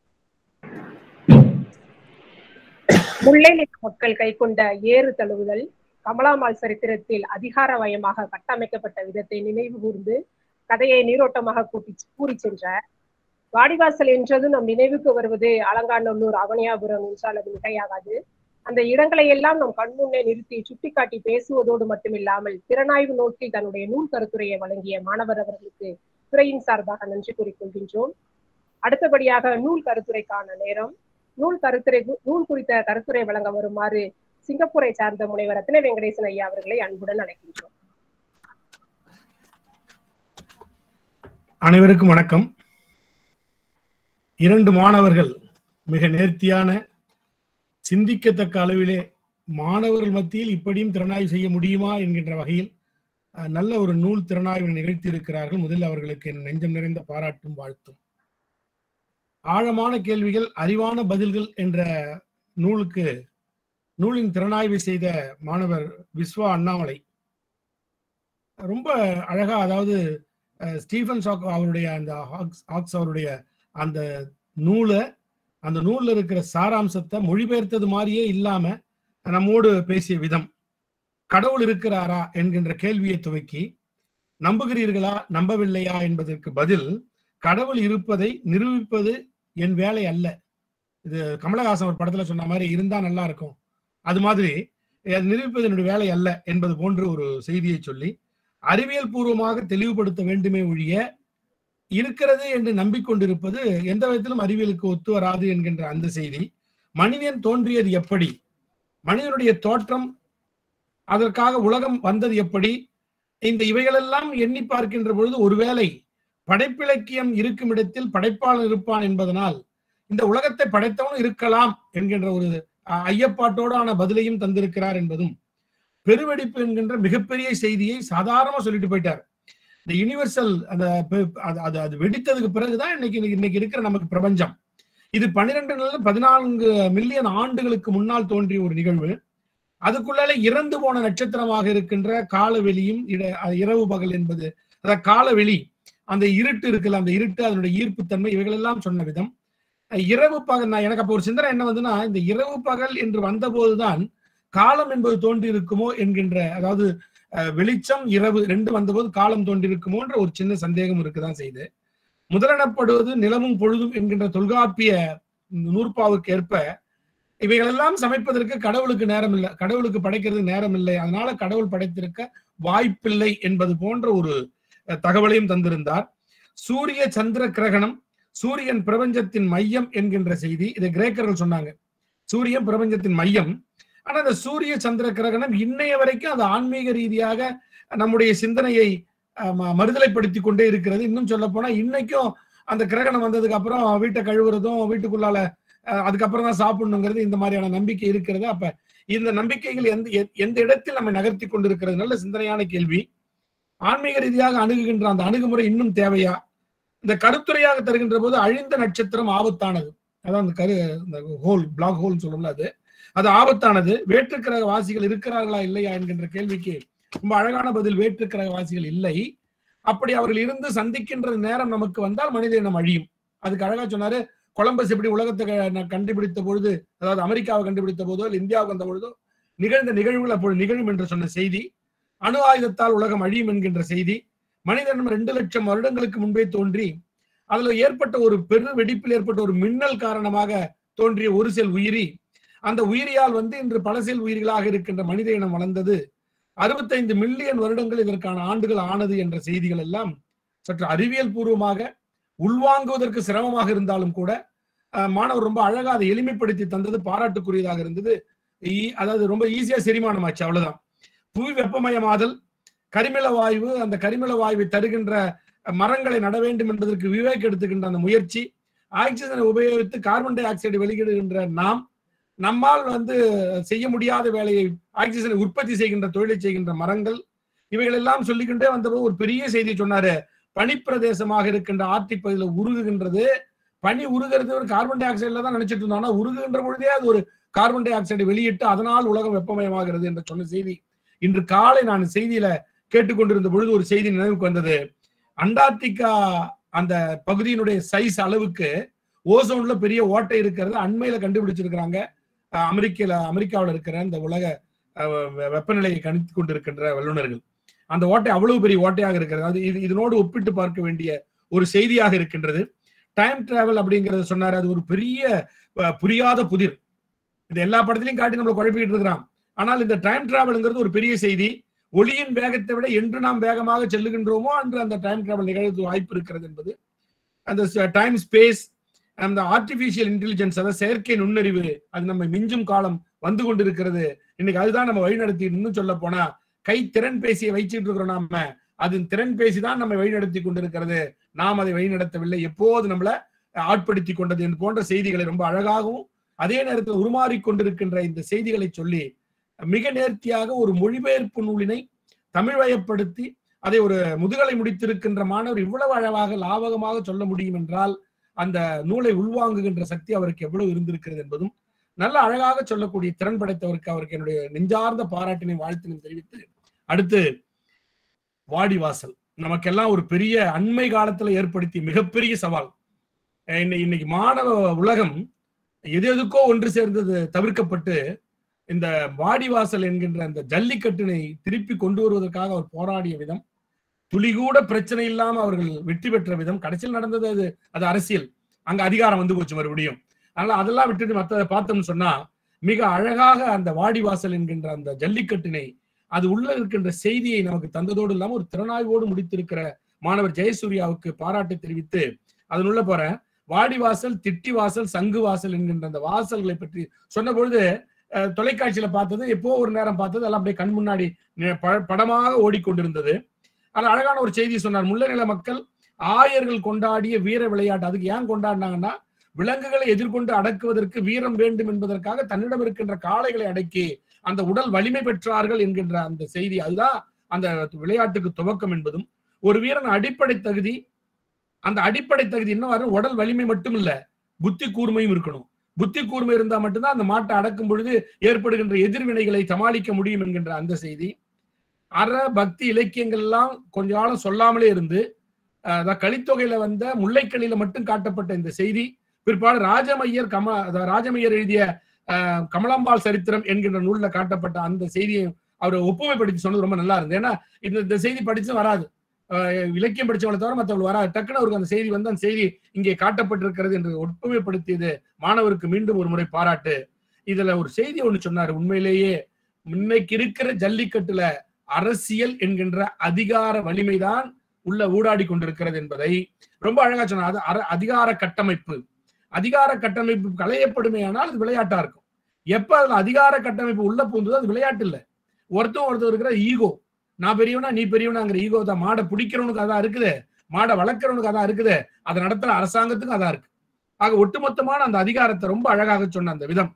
முல்லை நில மக்கள் கைக்கொண்ட ஏறு தழுவுதல் கமலாமால் சரித்திரத்தில் அதிகாரமயமாக கட்டமைக்கப்பட்ட விதத்தை நினைவு கூர்ந்து கதையை நீரோட்டமாக கூட்டி கூறி சென்றார் வாடிவாசல் என்றது நம் நினைவுக்கு வருவது அலங்காநல்லூர் அவனியாபுரம் என்றால் அது மிகையாகாது அந்த இடங்களை எல்லாம் நம் கண்முன்னே நிறுத்தி சுட்டிக்காட்டி பேசுவதோடு மட்டுமில்லாமல் திறனாய்வு நோக்கில் தன்னுடைய நூல் கருத்துரையை வழங்கிய மாணவர் அவர்களுக்கு துறையின் சார்பாக நன்றி கூறிக்கொள்கின்றோம் அடுத்தபடியாக நூல் கருத்துரைக்கான நேரம் நூல் கருத்துரை நூல் குறித்த கருத்துரை வழங்க வருமாறு சிங்கப்பூரை சார்ந்த முனைவர் ரத்ன வெங்கடேசன் ஐயா அவர்களை அன்புடன் அழைக்கின்றோம் அனைவருக்கும் வணக்கம் இரண்டு மாணவர்கள் மிக நேர்த்தியான சிந்திக்கத்தக்க அளவிலே மாணவர்கள் மத்தியில் இப்படியும் திறனாய்வு செய்ய முடியுமா என்கின்ற வகையில் அஹ், நல்ல ஒரு நூல் திறனாய்வு நிகழ்த்தி இருக்கிறார்கள் முதலில் அவர்களுக்கு என் நெஞ்சம் நிறைந்த பாராட்டும் வாழ்த்தும் ஆழமான கேள்விகள் அறிவான பதில்கள் என்ற நூலுக்கு நூலின் திறனாய்வு செய்த மாணவர் விஸ்வா அண்ணாமலை ரொம்ப அழகா அதாவது அஹ், ஸ்டீஃபன் ஷாக் அவருடைய அந்த ஹாக்ஸ் ஹாக்ஸ் அவருடைய அந்த நூலை அந்த நூல்ல இருக்கிற சாராம்சத்தை மொழிபெயர்த்தது மாதிரியே இல்லாம நம்மோடு பேசிய விதம் கடவுள் இருக்கிறாரா என்கின்ற கேள்வியை துவக்கி நம்புகிறீர்களா நம்பவில்லையா என்பதற்கு பதில் கடவுள் இருப்பதை நிரூபிப்பது என் வேலை அல்ல இது கமலஹாசன் ஒரு படத்துல சொன்ன மாதிரி இருந்தா நல்லா இருக்கும் அது மாதிரி அது நிரூபிப்பது என்னுடைய வேலை அல்ல என்பது போன்று ஒரு செய்தியை சொல்லி அறிவியல் பூர்வமாக தெளிவுபடுத்த வேண்டுமே ஒழிய இருக்கிறது என்று நம்பிக்கொண்டிருப்பது எந்த விதத்திலும் அறிவியலுக்கு ஒத்து வராது என்கின்ற அந்த செய்தி மனிதன் தோன்றியது எப்படி மனிதனுடைய தோற்றம் அதற்காக உலகம் வந்தது எப்படி இந்த இவைகளெல்லாம் எண்ணி பார்க்கின்ற பொழுது ஒருவேளை படைப்பிலக்கியம் இருக்கும் இடத்தில் படைப்பாளன் இருப்பான் என்பதனால் இந்த உலகத்தை படைத்தவனும் இருக்கலாம் என்கின்ற ஒரு அஹ், ஐயப்பாட்டோடான பதிலையும் தந்திருக்கிறார் என்பதும் பெருவெடிப்பு என்கின்ற மிகப்பெரிய செய்தியை சாதாரணமா சொல்லிட்டு போயிட்டார் இந்த யூனிவர்சல் அந்த பெ- அது- அது அது வெடித்ததுக்கு பிறகுதான் இன்னைக்கு இன்னைக்கு இருக்கிற நமக்கு பிரபஞ்சம் இது பன்னிரெண்டு பதினான்கு மில்லியன் ஆண்டுகளுக்கு முன்னால் தோன்றிய ஒரு நிகழ்வு அதுக்குள்ளால இறந்து போன நட்சத்திரமாக இருக்கின்ற காலவெளியும் இட- அஹ் இரவு பகல் என்பது அதாவது காலவெளி அந்த இருட்டு இருக்குல்ல அந்த இருட்டு அதனுடைய ஈர்ப்புத்தன்மை இவைகள் எல்லாம் சொன்ன விதம் அஹ் இரவு பகல் நான் எனக்கு அப்போ ஒரு சிந்தனை என்ன வந்துன்னா இந்த இரவு பகல் என்று வந்தபோதுதான் காலம் என்பது தோன்றி இருக்குமோ என்கின்ற அதாவது அஹ், வெளிச்சம் இரவு ரெண்டு வந்தபோது காலம் தோன்றிருக்குமோன்ற ஒரு சின்ன சந்தேகம் இருக்குதான் செய்து முதலெனப்படுவது நிலமும் பொழுதும் என்கின்ற தொல்காப்பிய நூற்பாவுக்கு ஏற்ப இவைகளெல்லாம் சமைப்பதற்கு கடவுளுக்கு நேரம் இல்லை கடவுளுக்கு படைக்கிறது நேரம் இல்லை அதனால கடவுள் படைத்திருக்க வாய்ப்பில்லை என்பது போன்ற ஒரு அஹ், தகவலையும் தந்திருந்தார் சூரிய சந்திர கிரகணம் சூரியன் பிரபஞ்சத்தின் மையம் என்கின்ற செய்தி இதை கிரேக்கர்கள் சொன்னாங்க சூரியன் பிரபஞ்சத்தின் மையம் ஆனா அந்த சூரிய சந்திர கிரகணம் இன்னைய வரைக்கும் அது ஆன்மீக ரீதியாக நம்முடைய சிந்தனையை அஹ், ம- மறுதலைப்படுத்தி கொண்டே இருக்கிறது இன்னும் சொல்ல போனா இன்னைக்கும் அந்த கிரகணம் வந்ததுக்கு அப்புறம் வீட்டை கழுவுறதும் வீட்டுக்குள்ளால அஹ், அதுக்கப்புறம் தான் சாப்பிடணுங்கிறது இந்த மாதிரியான நம்பிக்கை இருக்கிறது அப்ப இந்த நம்பிக்கைகள் எந்த எ- எந்த இடத்தில் நம்ம நகர்த்தி கொண்டிருக்கிறது நல்ல சிந்தனையான கேள்வி ஆன்மீக ரீதியாக அணுகுகின்ற அந்த அணுகுமுறை இன்னும் தேவையா இந்த கருத்துரையாக தருகின்ற போது அழிந்த நட்சத்திரம் ஆபத்தானது அதான் அந்த கரு இந்த ஹோல் பிளாக் ஹோல் சொல்லும்ல அது அது ஆபத்தானது வேற்றுக்கிரக வாசிகள் இருக்கிறார்களா இல்லையா என்கின்ற கேள்விக்கு ரொம்ப அழகான பதில் வேற்றுக்கிரக வாசிகள் இல்லை அப்படி அவர்கள் இருந்து சந்திக்கின்ற நேரம் நமக்கு வந்தால் மனித இனம் அழியும் அதுக்கு அழகா சொன்னாரு கொலம்பஸ் எப்படி உலகத்தை க- கண்டுபிடித்த பொழுது அதாவது அமெரிக்காவை கண்டுபிடித்த போதோ இல்லை இந்தியாவுக்கு வந்த பொழுதோ நிகழ்ந்த நிகழ்வுகள் அப்பொழுது நிகழும் என்று சொன்ன செய்தி அணு ஆயுதத்தால் உலகம் அழியும் என்கின்ற செய்தி மனிதன் ரெண்டு லட்சம் வருடங்களுக்கு முன்பே தோன்றி அதுல ஏற்பட்ட ஒரு பெரு வெடிப்பில் ஏற்பட்ட ஒரு மின்னல் காரணமாக தோன்றிய ஒரு செல் உயிரி அந்த உயிரியால் வந்து இன்று பல செல் உயிரிகளாக இருக்கின்ற மனித இனம் வளர்ந்தது அறுபத்தைந்து மில்லியன் வருடங்கள் இதற்கான ஆண்டுகள் ஆனது என்ற செய்திகள் எல்லாம் சற்று அறிவியல் பூர்வமாக உள்வாங்குவதற்கு சிரமமாக இருந்தாலும் கூட அஹ், மாணவர் ரொம்ப அழகா அதை எளிமைப்படுத்தி தந்தது பாராட்டுக்குரியதாக இருந்தது ஈ- அதாவது ரொம்ப ஈஸியா செரிமானமாச்சு அவ்வளவுதான் புவி வெப்பமயமாதல் கரிமில வாயு அந்த கரிமில வாயுவை தருகின்ற மரங்களை நட வேண்டும் என்பதற்கு விவேக் எடுத்துக்கின்ற அந்த முயற்சி ஆக்சிஜனை உபயோகித்து கார்பன் டை ஆக்சைடு வெளியிடுகின்ற நாம் நம்மால் வந்து செய்ய முடியாத வேலையை ஆக்சிஜனை உற்பத்தி செய்கின்ற தொழிலை செய்கின்ற மரங்கள் இவைகள் எல்லாம் சொல்லிக்கிட்டே வந்தபோது ஒரு பெரிய செய்தி சொன்னாரு பனிப்பிரதேசமாக இருக்கின்ற ஆர்டிக் பகுதியில் உருகுகின்றது பனி உருகிறது ஒரு கார்பன் டை ஆக்சைடுல தான் நினைச்சிட்டு இருந்தோம் ஆனா உருகுகின்ற பொழுதே அது ஒரு கார்பன் டை ஆக்சைடு வெளியிட்டு அதனால் உலகம் வெப்பமயமாகிறது என்று சொன்ன செய்தி இன்று காலை நான் செய்தியில கேட்டுக்கொண்டிருந்த பொழுது ஒரு செய்தி நினைவுக்கு வந்தது அண்டார்டிகா அந்த பகுதியினுடைய சைஸ் அளவுக்கு ஓசோன்ல பெரிய ஓட்டை இருக்கிறது அண்மையில கண்டுபிடிச்சிருக்கிறாங்க அஹ் அமெரிக்கல அமெரிக்காவில் இருக்கிற இந்த உலக அஹ், வெ- வெப்பநிலையை கணித்து கொண்டிருக்கின்ற வல்லுநர்கள் அந்த ஓட்டை அவ்வளவு பெரிய ஓட்டையாக இருக்கிறது அது இது இதனோடு ஒப்பிட்டு பார்க்க வேண்டிய ஒரு செய்தியாக இருக்கின்றது டைம் டிராவல் அப்படிங்கறத சொன்னாரு அது ஒரு பெரிய அஹ், புரியாத புதிர் இது எல்லா படத்திலையும் காட்டி நம்மளை குழப்பிக்கிட்டு இருக்கிறான் ஆனால் இந்த டைம் டிராவல்ங்கிறது ஒரு பெரிய செய்தி ஒளியின் வேகத்தை விட என்று நாம் வேகமாக செல்லுகின்றோமோ அன்று அந்த டைம் டிராவல் நிகழ்வு வாய்ப்பு இருக்கிறது என்பது அந்த டைம் ஸ்பேஸ் அந்த ஆர்டிபிஷியல் இன்டெலிஜென்ஸ் அதாவது செயற்கை நுண்ணறிவு அது நம்ம மிஞ்சும் காலம் வந்து கொண்டிருக்கிறது இன்னைக்கு அதுதான் நம்ம வழிநடத்தி இன்னும் சொல்ல போனா கை திறன் பேசியை வச்சுட்டு இருக்கிறோம் நாம அது திறன் பேசி தான் நம்ம வழிநடத்தி கொண்டிருக்கிறது நாம் அதை வழிநடத்தவில்லை எப்போது நம்மள ஆட்படுத்தி கொண்டது என்று போன்ற செய்திகளை ரொம்ப அழகாகவும் அதே நேரத்தில் உருமாறி கொண்டிருக்கின்ற இந்த செய்திகளை சொல்லி மிக நேர்த்தியாக ஒரு மொழிபெயர்ப்பு நூலினை தமிழ்வயப்படுத்தி அதை ஒரு முதுகலை முடித்திருக்கின்ற மாணவர் இவ்வளவு அழகாக லாபகமாக சொல்ல முடியும் என்றால் அந்த நூலை உள்வாங்குகின்ற சக்தி அவருக்கு எவ்வளவு இருந்திருக்கிறது என்பதும் நல்ல அழகாக சொல்லக்கூடிய திறன் படைத்தவருக்கு அவருக்கு என்னுடைய நெஞ்சார்ந்த பாராட்டினை வாழ்த்தினை தெரிவித்து அடுத்து வாடிவாசல் நமக்கெல்லாம் ஒரு பெரிய அண்மை காலத்துல ஏற்படுத்திய மிகப்பெரிய சவால் அஹ் இன்னை- இன்னைக்கு மாணவ உலகம் எது எதுக்கோ ஒன்று சேர்ந்தது தவிர்க்கப்பட்டு இந்த வாடிவாசல் என்கின்ற அந்த ஜல்லிக்கட்டினை திருப்பி கொண்டு வருவதற்காக அவர் போராடிய விதம் துளி கூட பிரச்சனை இல்லாம அவர்கள் வெற்றி பெற்ற விதம் கடைசியில் நடந்தது அது அது அரசியல் அங்க அதிகாரம் வந்து போச்சு மறுபடியும் அதனால அதெல்லாம் விட்டுட்டு மத்ததை பார்த்தோம்னு சொன்னா மிக அழகாக அந்த வாடிவாசல் என்கின்ற அந்த ஜல்லிக்கட்டினை அது உள்ள இருக்கின்ற செய்தியை நமக்கு தந்ததோடு இல்லாம ஒரு திறனாய்வோடு முடித்திருக்கிற மாணவர் ஜெயசூர்யாவுக்கு பாராட்டு தெரிவித்து அதனுள்ள போற வாடிவாசல் திட்டிவாசல் சங்கு வாசல் என்கின்ற அந்த வாசல்களை பற்றி சொன்ன பொழுது அஹ், தொலைக்காட்சியில பார்த்தது எப்போ ஒரு நேரம் பார்த்தது எல்லாம் அப்படியே கண் முன்னாடி நி- ப- படமாக ஓடிக்கொண்டிருந்தது அது அழகான ஒரு செய்தி சொன்னார் முல்லைநில மக்கள் ஆயர்கள் கொண்டாடிய வீர விளையாட்டு அதுக்கு ஏன் கொண்டாடினாங்கன்னா விலங்குகளை எதிர்கொண்டு அடக்குவதற்கு வீரம் வேண்டும் என்பதற்காக தன்னிடம் இருக்கின்ற காளைகளை அடக்கி அந்த உடல் வலிமை பெற்றார்கள் என்கின்ற அந்த செய்தி அதுதான் அந்த விளையாட்டுக்கு துவக்கம் என்பதும் ஒரு வீரன் அடிப்படை தகுதி அந்த அடிப்படை தகுதி என்ன வரும் உடல் வலிமை மட்டும் இல்ல புத்தி கூர்மையும் இருக்கணும் புத்தி கூர்மை இருந்தா மட்டும்தான் அந்த மாட்டை அடக்கும் பொழுது ஏற்படுகின்ற எதிர்வினைகளை சமாளிக்க முடியும் என்கின்ற அந்த செய்தி அற பக்தி இலக்கியங்கள் எல்லாம் கொஞ்ச காலம் சொல்லாமலே இருந்து அஹ், அதான் கலித்தொகையில வந்த முல்லைக்கல்லில மட்டும் காட்டப்பட்ட இந்த செய்தி பிற்பாடு ராஜமையர் கம அதாவது ராஜமையர் எழுதிய அஹ், கமலாம்பாள் சரித்திரம் என்கின்ற நூல்ல காட்டப்பட்ட அந்த செய்தியை அவர் ஒப்புமைப்படுத்தி சொன்னது ரொம்ப நல்லா இருந்தது ஏன்னா இந்த இந்த செய்தி படிச்சு வராது அஹ், இலக்கியம் படிச்சவங்களை தவிர மற்றவங்க வராது டக்குன்னு அவருக்கு அந்த செய்தி வந்து அந்த செய்தி இங்கே காட்டப்பட்டிருக்கிறது என்று ஒப்புமைப்படுத்தியது மாணவருக்கு மீண்டும் ஒரு முறை பாராட்டு இதுல ஒரு செய்தி ஒண்ணு சொன்னாரு உண்மையிலேயே இன்னைக்கு இருக்கிற ஜல்லிக்கட்டுல அரசியல் என்கின்ற அதிகார வலிமைதான் உள்ள ஊடாடி கொண்டிருக்கிறது என்பதை ரொம்ப அழகா சொன்னார் அது அர- அதிகார கட்டமைப்பு அதிகார கட்டமைப்பு களையப்படுமேயானால் அது விளையாட்டா இருக்கும் எப்ப அதுல அதிகார கட்டமைப்பு உள்ள பூந்ததோ அது விளையாட்டு இல்ல ஒருத்தன் ஒருத்தர் இருக்கிற ஈகோ நான் பெரியவனா நீ பெரியவனாங்கிற ஈகோ தான் மாடை பிடிக்கிறவனுக்கு அதான் இருக்குது மாடை வளர்க்கறவனுக்கு அதான் இருக்குது அதை நடத்துற அரசாங்கத்துக்கும் அதான் இருக்கு ஆக ஒட்டுமொத்தமான அந்த அதிகாரத்தை ரொம்ப அழகாக சொன்ன அந்த விதம்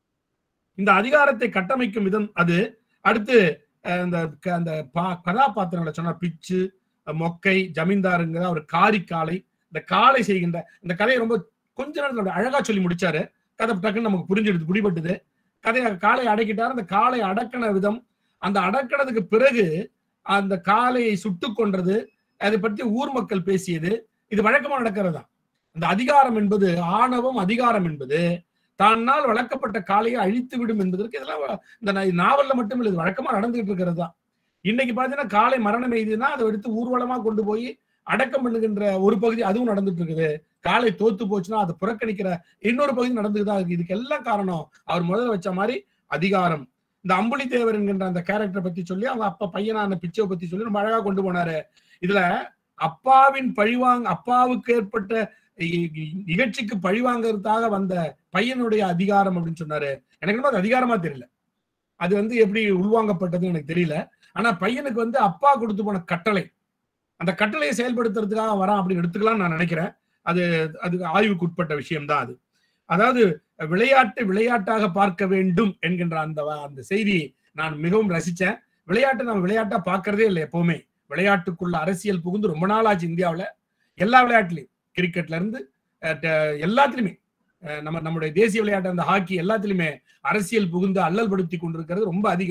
இந்த அதிகாரத்தை கட்டமைக்கும் விதம் அது அடுத்து அஹ், இந்த க- அந்த பா- கதாபாத்திரங்களை சொன்ன பிச்சு அஹ், மொக்கை ஜமீன்தாருங்கிற ஒரு காரி காலை இந்த காலை செய்கின்ற இந்த கதையை ரொம்ப கொஞ்ச நேரத்துல அப்படியே அழகா சொல்லி முடிச்சாரு கதை டக்குன்னு நமக்கு புரிஞ்சிடுது பிடிபட்டது கதையை காலை அடக்கிட்டாரு அந்த காலை அடக்கின விதம் அந்த அடக்கினதுக்கு பிறகு அந்த காளையை சுட்டு கொன்றது அதை பற்றி ஊர் மக்கள் பேசியது இது வழக்கமா நடக்கிறது தான் அந்த அதிகாரம் என்பது ஆணவம் அதிகாரம் என்பது தன்னால் வளர்க்கப்பட்ட காளையை அழித்து விடும் என்பதற்கு இதெல்லாம் வ- இந்த நா- நாவல்ல மட்டும் இல்லை இது வழக்கமா நடந்துகிட்டு இருக்கிறது தான் இன்னைக்கு பாத்தீங்கன்னா காளை மரணம் எய்துனா அதை எடுத்து ஊர்வலமா கொண்டு போய் அடக்கம் பண்ணுகின்ற ஒரு பகுதி அதுவும் நடந்துட்டு இருக்குது காளை தோத்து போச்சுன்னா அதை புறக்கணிக்கிற இன்னொரு பகுதி நடந்துட்டு தான் இருக்கு இதுக்கு எல்லாம் காரணம் அவர் முதல்ல வச்ச மாதிரி அதிகாரம் இந்த அம்புலி தேவர் என்கின்ற அந்த கேரக்டரை பத்தி சொல்லி அவங்க அப்பா பையனான பிச்சையை பத்தி சொல்லி ரொம்ப அழகா கொண்டு போனாரு இதுல அப்பாவின் பழிவாங்க அப்பாவுக்கு ஏற்பட்ட இ- இ- நிகழ்ச்சிக்கு பழிவாங்கறதுக்காக வந்த பையனுடைய அதிகாரம் அப்படின்னு சொன்னாரு எனக்கு என்னமோ அது அதிகாரமா தெரியல அது வந்து எப்படி உள்வாங்கப்பட்டதுன்னு எனக்கு தெரியல ஆனா பையனுக்கு வந்து அப்பா கொடுத்து போன கட்டளை அந்த கட்டளையை செயல்படுத்துறதுக்காக வரான் அப்படின்னு எடுத்துக்கலாம் நான் நினைக்கிறேன் அது அது ஆய்வுக்கு உட்பட்ட விஷயம்தான் அது அதாவது விளையாட்டு விளையாட்டாக பார்க்க வேண்டும் என்கின்ற அந்த வ- அந்த செய்தி நான் மிகவும் ரசிச்சேன் விளையாட்டை நம்ம விளையாட்டா பார்க்கறதே இல்லை எப்பவுமே விளையாட்டுக்குள்ள அரசியல் புகுந்து ரொம்ப நாள் ஆச்சு இந்தியாவுல எல்லா விளையாட்டுலயும் கிரிக்கெட்ல இருந்து அஹ், ட- எல்லாத்துலயுமே அஹ், நம்ம நம்முடைய தேசிய விளையாட்டு அந்த ஹாக்கி எல்லாத்துலயுமே அரசியல் புகுந்து அல்லல் படுத்தி கொண்டிருக்கிறது ரொம்ப அதிகம்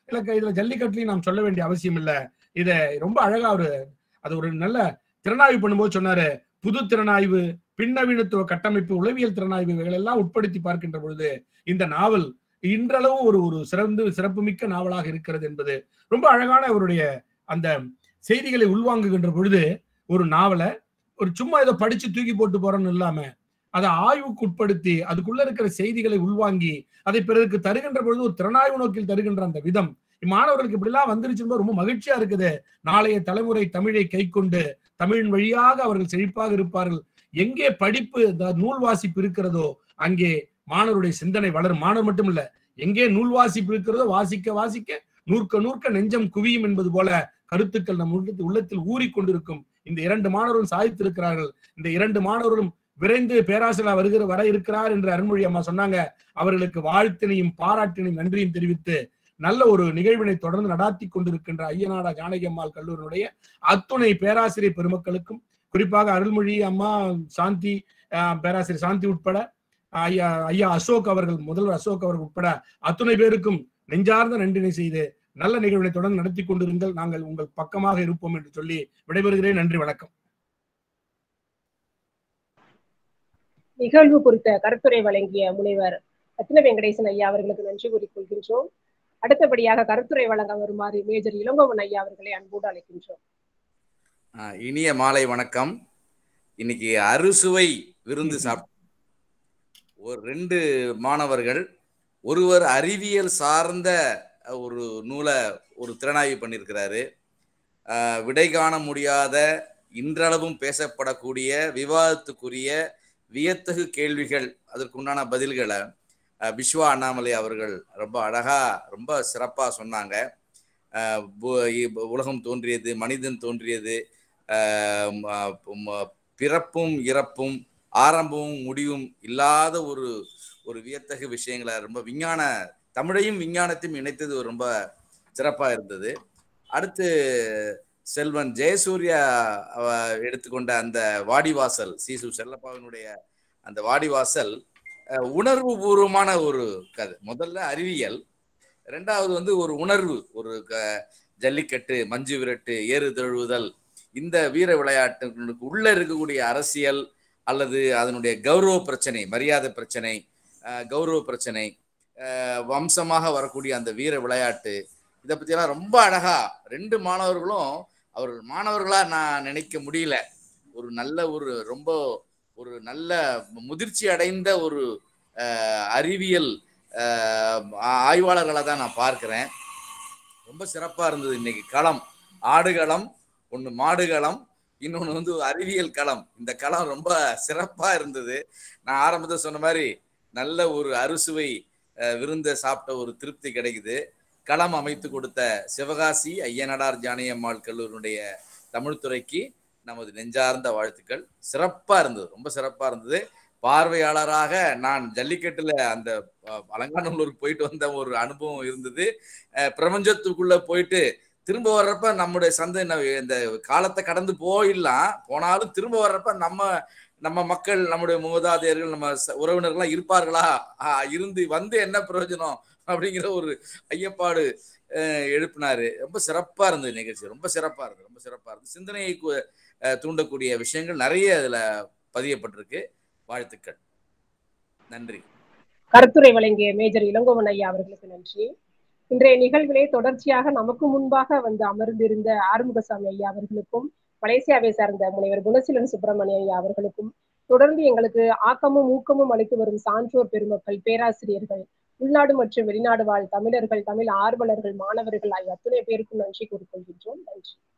இல்ல இதுல ஜல்லிக்கட்டுலையும் நாம் சொல்ல வேண்டிய அவசியம் இல்ல இத ரொம்ப அழகா ஒரு அது ஒரு நல்ல திறனாய்வு பண்ணும்போது சொன்னாரு புது திறனாய்வு பின்னவீனத்துவ கட்டமைப்பு உளவியல் திறனாய்வு இவைகள் எல்லாம் உட்படுத்தி பார்க்கின்ற பொழுது இந்த நாவல் இன்றளவும் ஒரு ஒரு சிறந்து சிறப்புமிக்க நாவலாக இருக்கிறது என்பது ரொம்ப அழகான அவருடைய அந்த செய்திகளை உள்வாங்குகின்ற பொழுது ஒரு நாவலை ஒரு சும்மா ஏதோ படிச்சு தூக்கி போட்டு போறோம்னு இல்லாம அதை ஆய்வுக்கு உட்படுத்தி அதுக்குள்ள இருக்கிற செய்திகளை உள்வாங்கி அதை பிறருக்கு தருகின்ற பொழுது ஒரு திறனாய்வு நோக்கில் தருகின்ற அந்த விதம் மாணவர்களுக்கு இப்படி எல்லாம் வந்துருச்சுன்னு ரொம்ப மகிழ்ச்சியா இருக்குது நாளைய தலைமுறை தமிழை கை கொண்டு தமிழின் வழியாக அவர்கள் செழிப்பாக இருப்பார்கள் எங்கே படிப்பு இந்த நூல் வாசிப்பு இருக்கிறதோ அங்கே மாணவருடைய சிந்தனை வளரும் மாணவர் மட்டும் இல்ல எங்கே நூல் வாசிப்பு இருக்கிறதோ வாசிக்க வாசிக்க நூற்க நூற்க நெஞ்சம் குவியும் என்பது போல கருத்துக்கள் நம் உள்ளத்தில் உள்ளத்தில் ஊறிக்கொண்டிருக்கும் இந்த இரண்டு மாணவர்களும் சாதித்திருக்கிறார்கள் இந்த இரண்டு மாணவர்களும் விரைந்து பேராசிரியர் வருகிற வர இருக்கிறார் என்று அருண்மொழி அம்மா சொன்னாங்க அவர்களுக்கு வாழ்த்தினையும் பாராட்டினையும் நன்றியும் தெரிவித்து நல்ல ஒரு நிகழ்வினை தொடர்ந்து நடாத்தி கொண்டிருக்கின்ற ஐயனாடா ஜானகி அம்மாள் கல்லூரியினுடைய அத்துணை பேராசிரியர் பெருமக்களுக்கும் குறிப்பாக அருள்மொழி அம்மா சாந்தி ஆஹ் பேராசிரியர் சாந்தி உட்பட ஐயா ஐயா அசோக் அவர்கள் முதல்வர் அசோக் அவர்கள் உட்பட அத்துணை பேருக்கும் நெஞ்சார்ந்த நன்றினை செய்து நல்ல நிகழ்வினை தொடர்ந்து நடத்தி கொண்டிருங்கள் நாங்கள் உங்கள் பக்கமாக இருப்போம் என்று சொல்லி விடைபெறுகிறேன் நன்றி வணக்கம் நிகழ்வு குறித்த கருத்துரை வழங்கிய முனைவர் ரத்ன வெங்கடேசன் ஐயா அவர்களுக்கு நன்றி கூறிக்கொள்கின்றோம் அடுத்தபடியாக கருத்துரை வழங்க வருமாறு மேஜர் இளங்கோவன் ஐயா அவர்களை அன்போடு அழைக்கின்றோம் ஆஹ் இனிய மாலை வணக்கம் இன்னைக்கு அறுசுவை விருந்து சாப்பிட்டோம் ஒரு ரெண்டு மாணவர்கள் ஒருவர் அறிவியல் சார்ந்த ஒரு நூலை ஒரு திறனாய்வு பண்ணியிருக்கிறாரு ஆஹ் விடை காண முடியாத இன்றளவும் பேசப்படக்கூடிய விவாதத்துக்குரிய வியத்தகு கேள்விகள் அதற்குண்டான பதில்களை அஹ் விஸ்வா அண்ணாமலை அவர்கள் ரொம்ப அழகா ரொம்ப சிறப்பா சொன்னாங்க அஹ் பு- இ- உலகம் தோன்றியது மனிதன் தோன்றியது ஆஹ் ம- ம- பிறப்பும் இறப்பும் ஆரம்பமும் முடிவும் இல்லாத ஒரு ஒரு வியத்தகு விஷயங்களை ரொம்ப விஞ்ஞான தமிழையும் விஞ்ஞானத்தையும் இணைத்தது ஒரு ரொம்ப சிறப்பா இருந்தது அடுத்து செல்வன் ஜெயசூர்யா அவ- எடுத்துக்கொண்ட அந்த வாடிவாசல் சீசு செல்லப்பாவினுடைய அந்த வாடிவாசல் அஹ், உணர்வு பூர்வமான ஒரு கதை முதல்ல அறிவியல் ரெண்டாவது வந்து ஒரு உணர்வு ஒரு க- ஜல்லிக்கட்டு மஞ்சு விரட்டு ஏறு தழுவுதல் இந்த வீர விளையாட்டுகளுக்கு உள்ள இருக்கக்கூடிய அரசியல் அல்லது அதனுடைய கௌரவ பிரச்சனை மரியாதை பிரச்சனை அஹ், கௌரவ பிரச்சனை அஹ், வம்சமாக வரக்கூடிய அந்த வீர விளையாட்டு இதை பற்றியெல்லாம் ரொம்ப அழகா ரெண்டு மாணவர்களும் அவர்கள் மாணவர்களா நான் நினைக்க முடியல ஒரு நல்ல ஒரு ரொம்ப ஒரு நல்ல முதிர்ச்சி அடைந்த ஒரு அஹ், அறிவியல் அஹ், ஆய்வாளர்களை தான் நான் பார்க்கிறேன் ரொம்ப சிறப்பா இருந்தது இன்னைக்கு களம் ஆடுகளம் ஒன்று மாடுகளம் இன்னொன்று வந்து அறிவியல் களம் இந்த களம் ரொம்ப சிறப்பா இருந்தது நான் ஆரம்பத்தில் சொன்ன மாதிரி நல்ல ஒரு அறுசுவை அஹ், விருந்தை சாப்பிட்ட ஒரு திருப்தி கிடைக்குது களம் அமைத்து கொடுத்த சிவகாசி ஐயனடார் ஜானியம்மாள் கல்லூரியுடைய தமிழ்துறைக்கு நமது நெஞ்சார்ந்த வாழ்த்துக்கள் சிறப்பா இருந்தது ரொம்ப சிறப்பா இருந்தது பார்வையாளராக நான் ஜல்லிக்கட்டுல அந்த அஹ், அலங்காநல்லூருக்கு போயிட்டு வந்த ஒரு அனுபவம் இருந்தது அஹ், பிரபஞ்சத்துக்குள்ள போயிட்டு திரும்ப வர்றப்ப நம்முடைய சந்தை ந- இந்த காலத்தை கடந்து போயிடலாம் போனாலும் திரும்ப வர்றப்ப நம்ம நம்ம மக்கள் நம்முடைய மூதாதையர்கள் நம்ம ச- உறவினர்கள்லாம் இருப்பார்களா ஆஹ், இருந்து வந்து என்ன பிரயோஜனம் அப்படிங்கிற ஒரு ஐயப்பாடு அஹ், எழுப்பினாரு ரொம்ப சிறப்பா இருந்தது நிகழ்ச்சி ரொம்ப சிறப்பா இருந்தது ரொம்ப சிறப்பா இருந்தது சிந்தனையை கு- அஹ், தூண்டக்கூடிய விஷயங்கள் நிறைய அதுல பதியப்பட்டிருக்கு வாழ்த்துக்கள் நன்றி கருத்துரை வழங்கிய மேஜர் இளங்கோவன் ஐயா அவர்களுக்கு நன்றி இன்றைய நிகழ்விலே தொடர்ச்சியாக நமக்கு முன்பாக வந்து அமர்ந்திருந்த ஆறுமுகசாமி ஐயா அவர்களுக்கும் மலேசியாவை சார்ந்த முனைவர் குணசீலன் சுப்பிரமணிய ஐயா அவர்களுக்கும் தொடர்ந்து எங்களுக்கு ஆக்கமும் ஊக்கமும் அளித்து வரும் சான்றோர் பெருமக்கள் பேராசிரியர்கள் உள்நாடு மற்றும் வெளிநாடு வாழ் தமிழர்கள் தமிழ் ஆர்வலர்கள் மாணவர்கள் ஆகிய அத்துணை பேருக்கும் நன்றி கூறிக்கொள்கின்றோம் நன்றி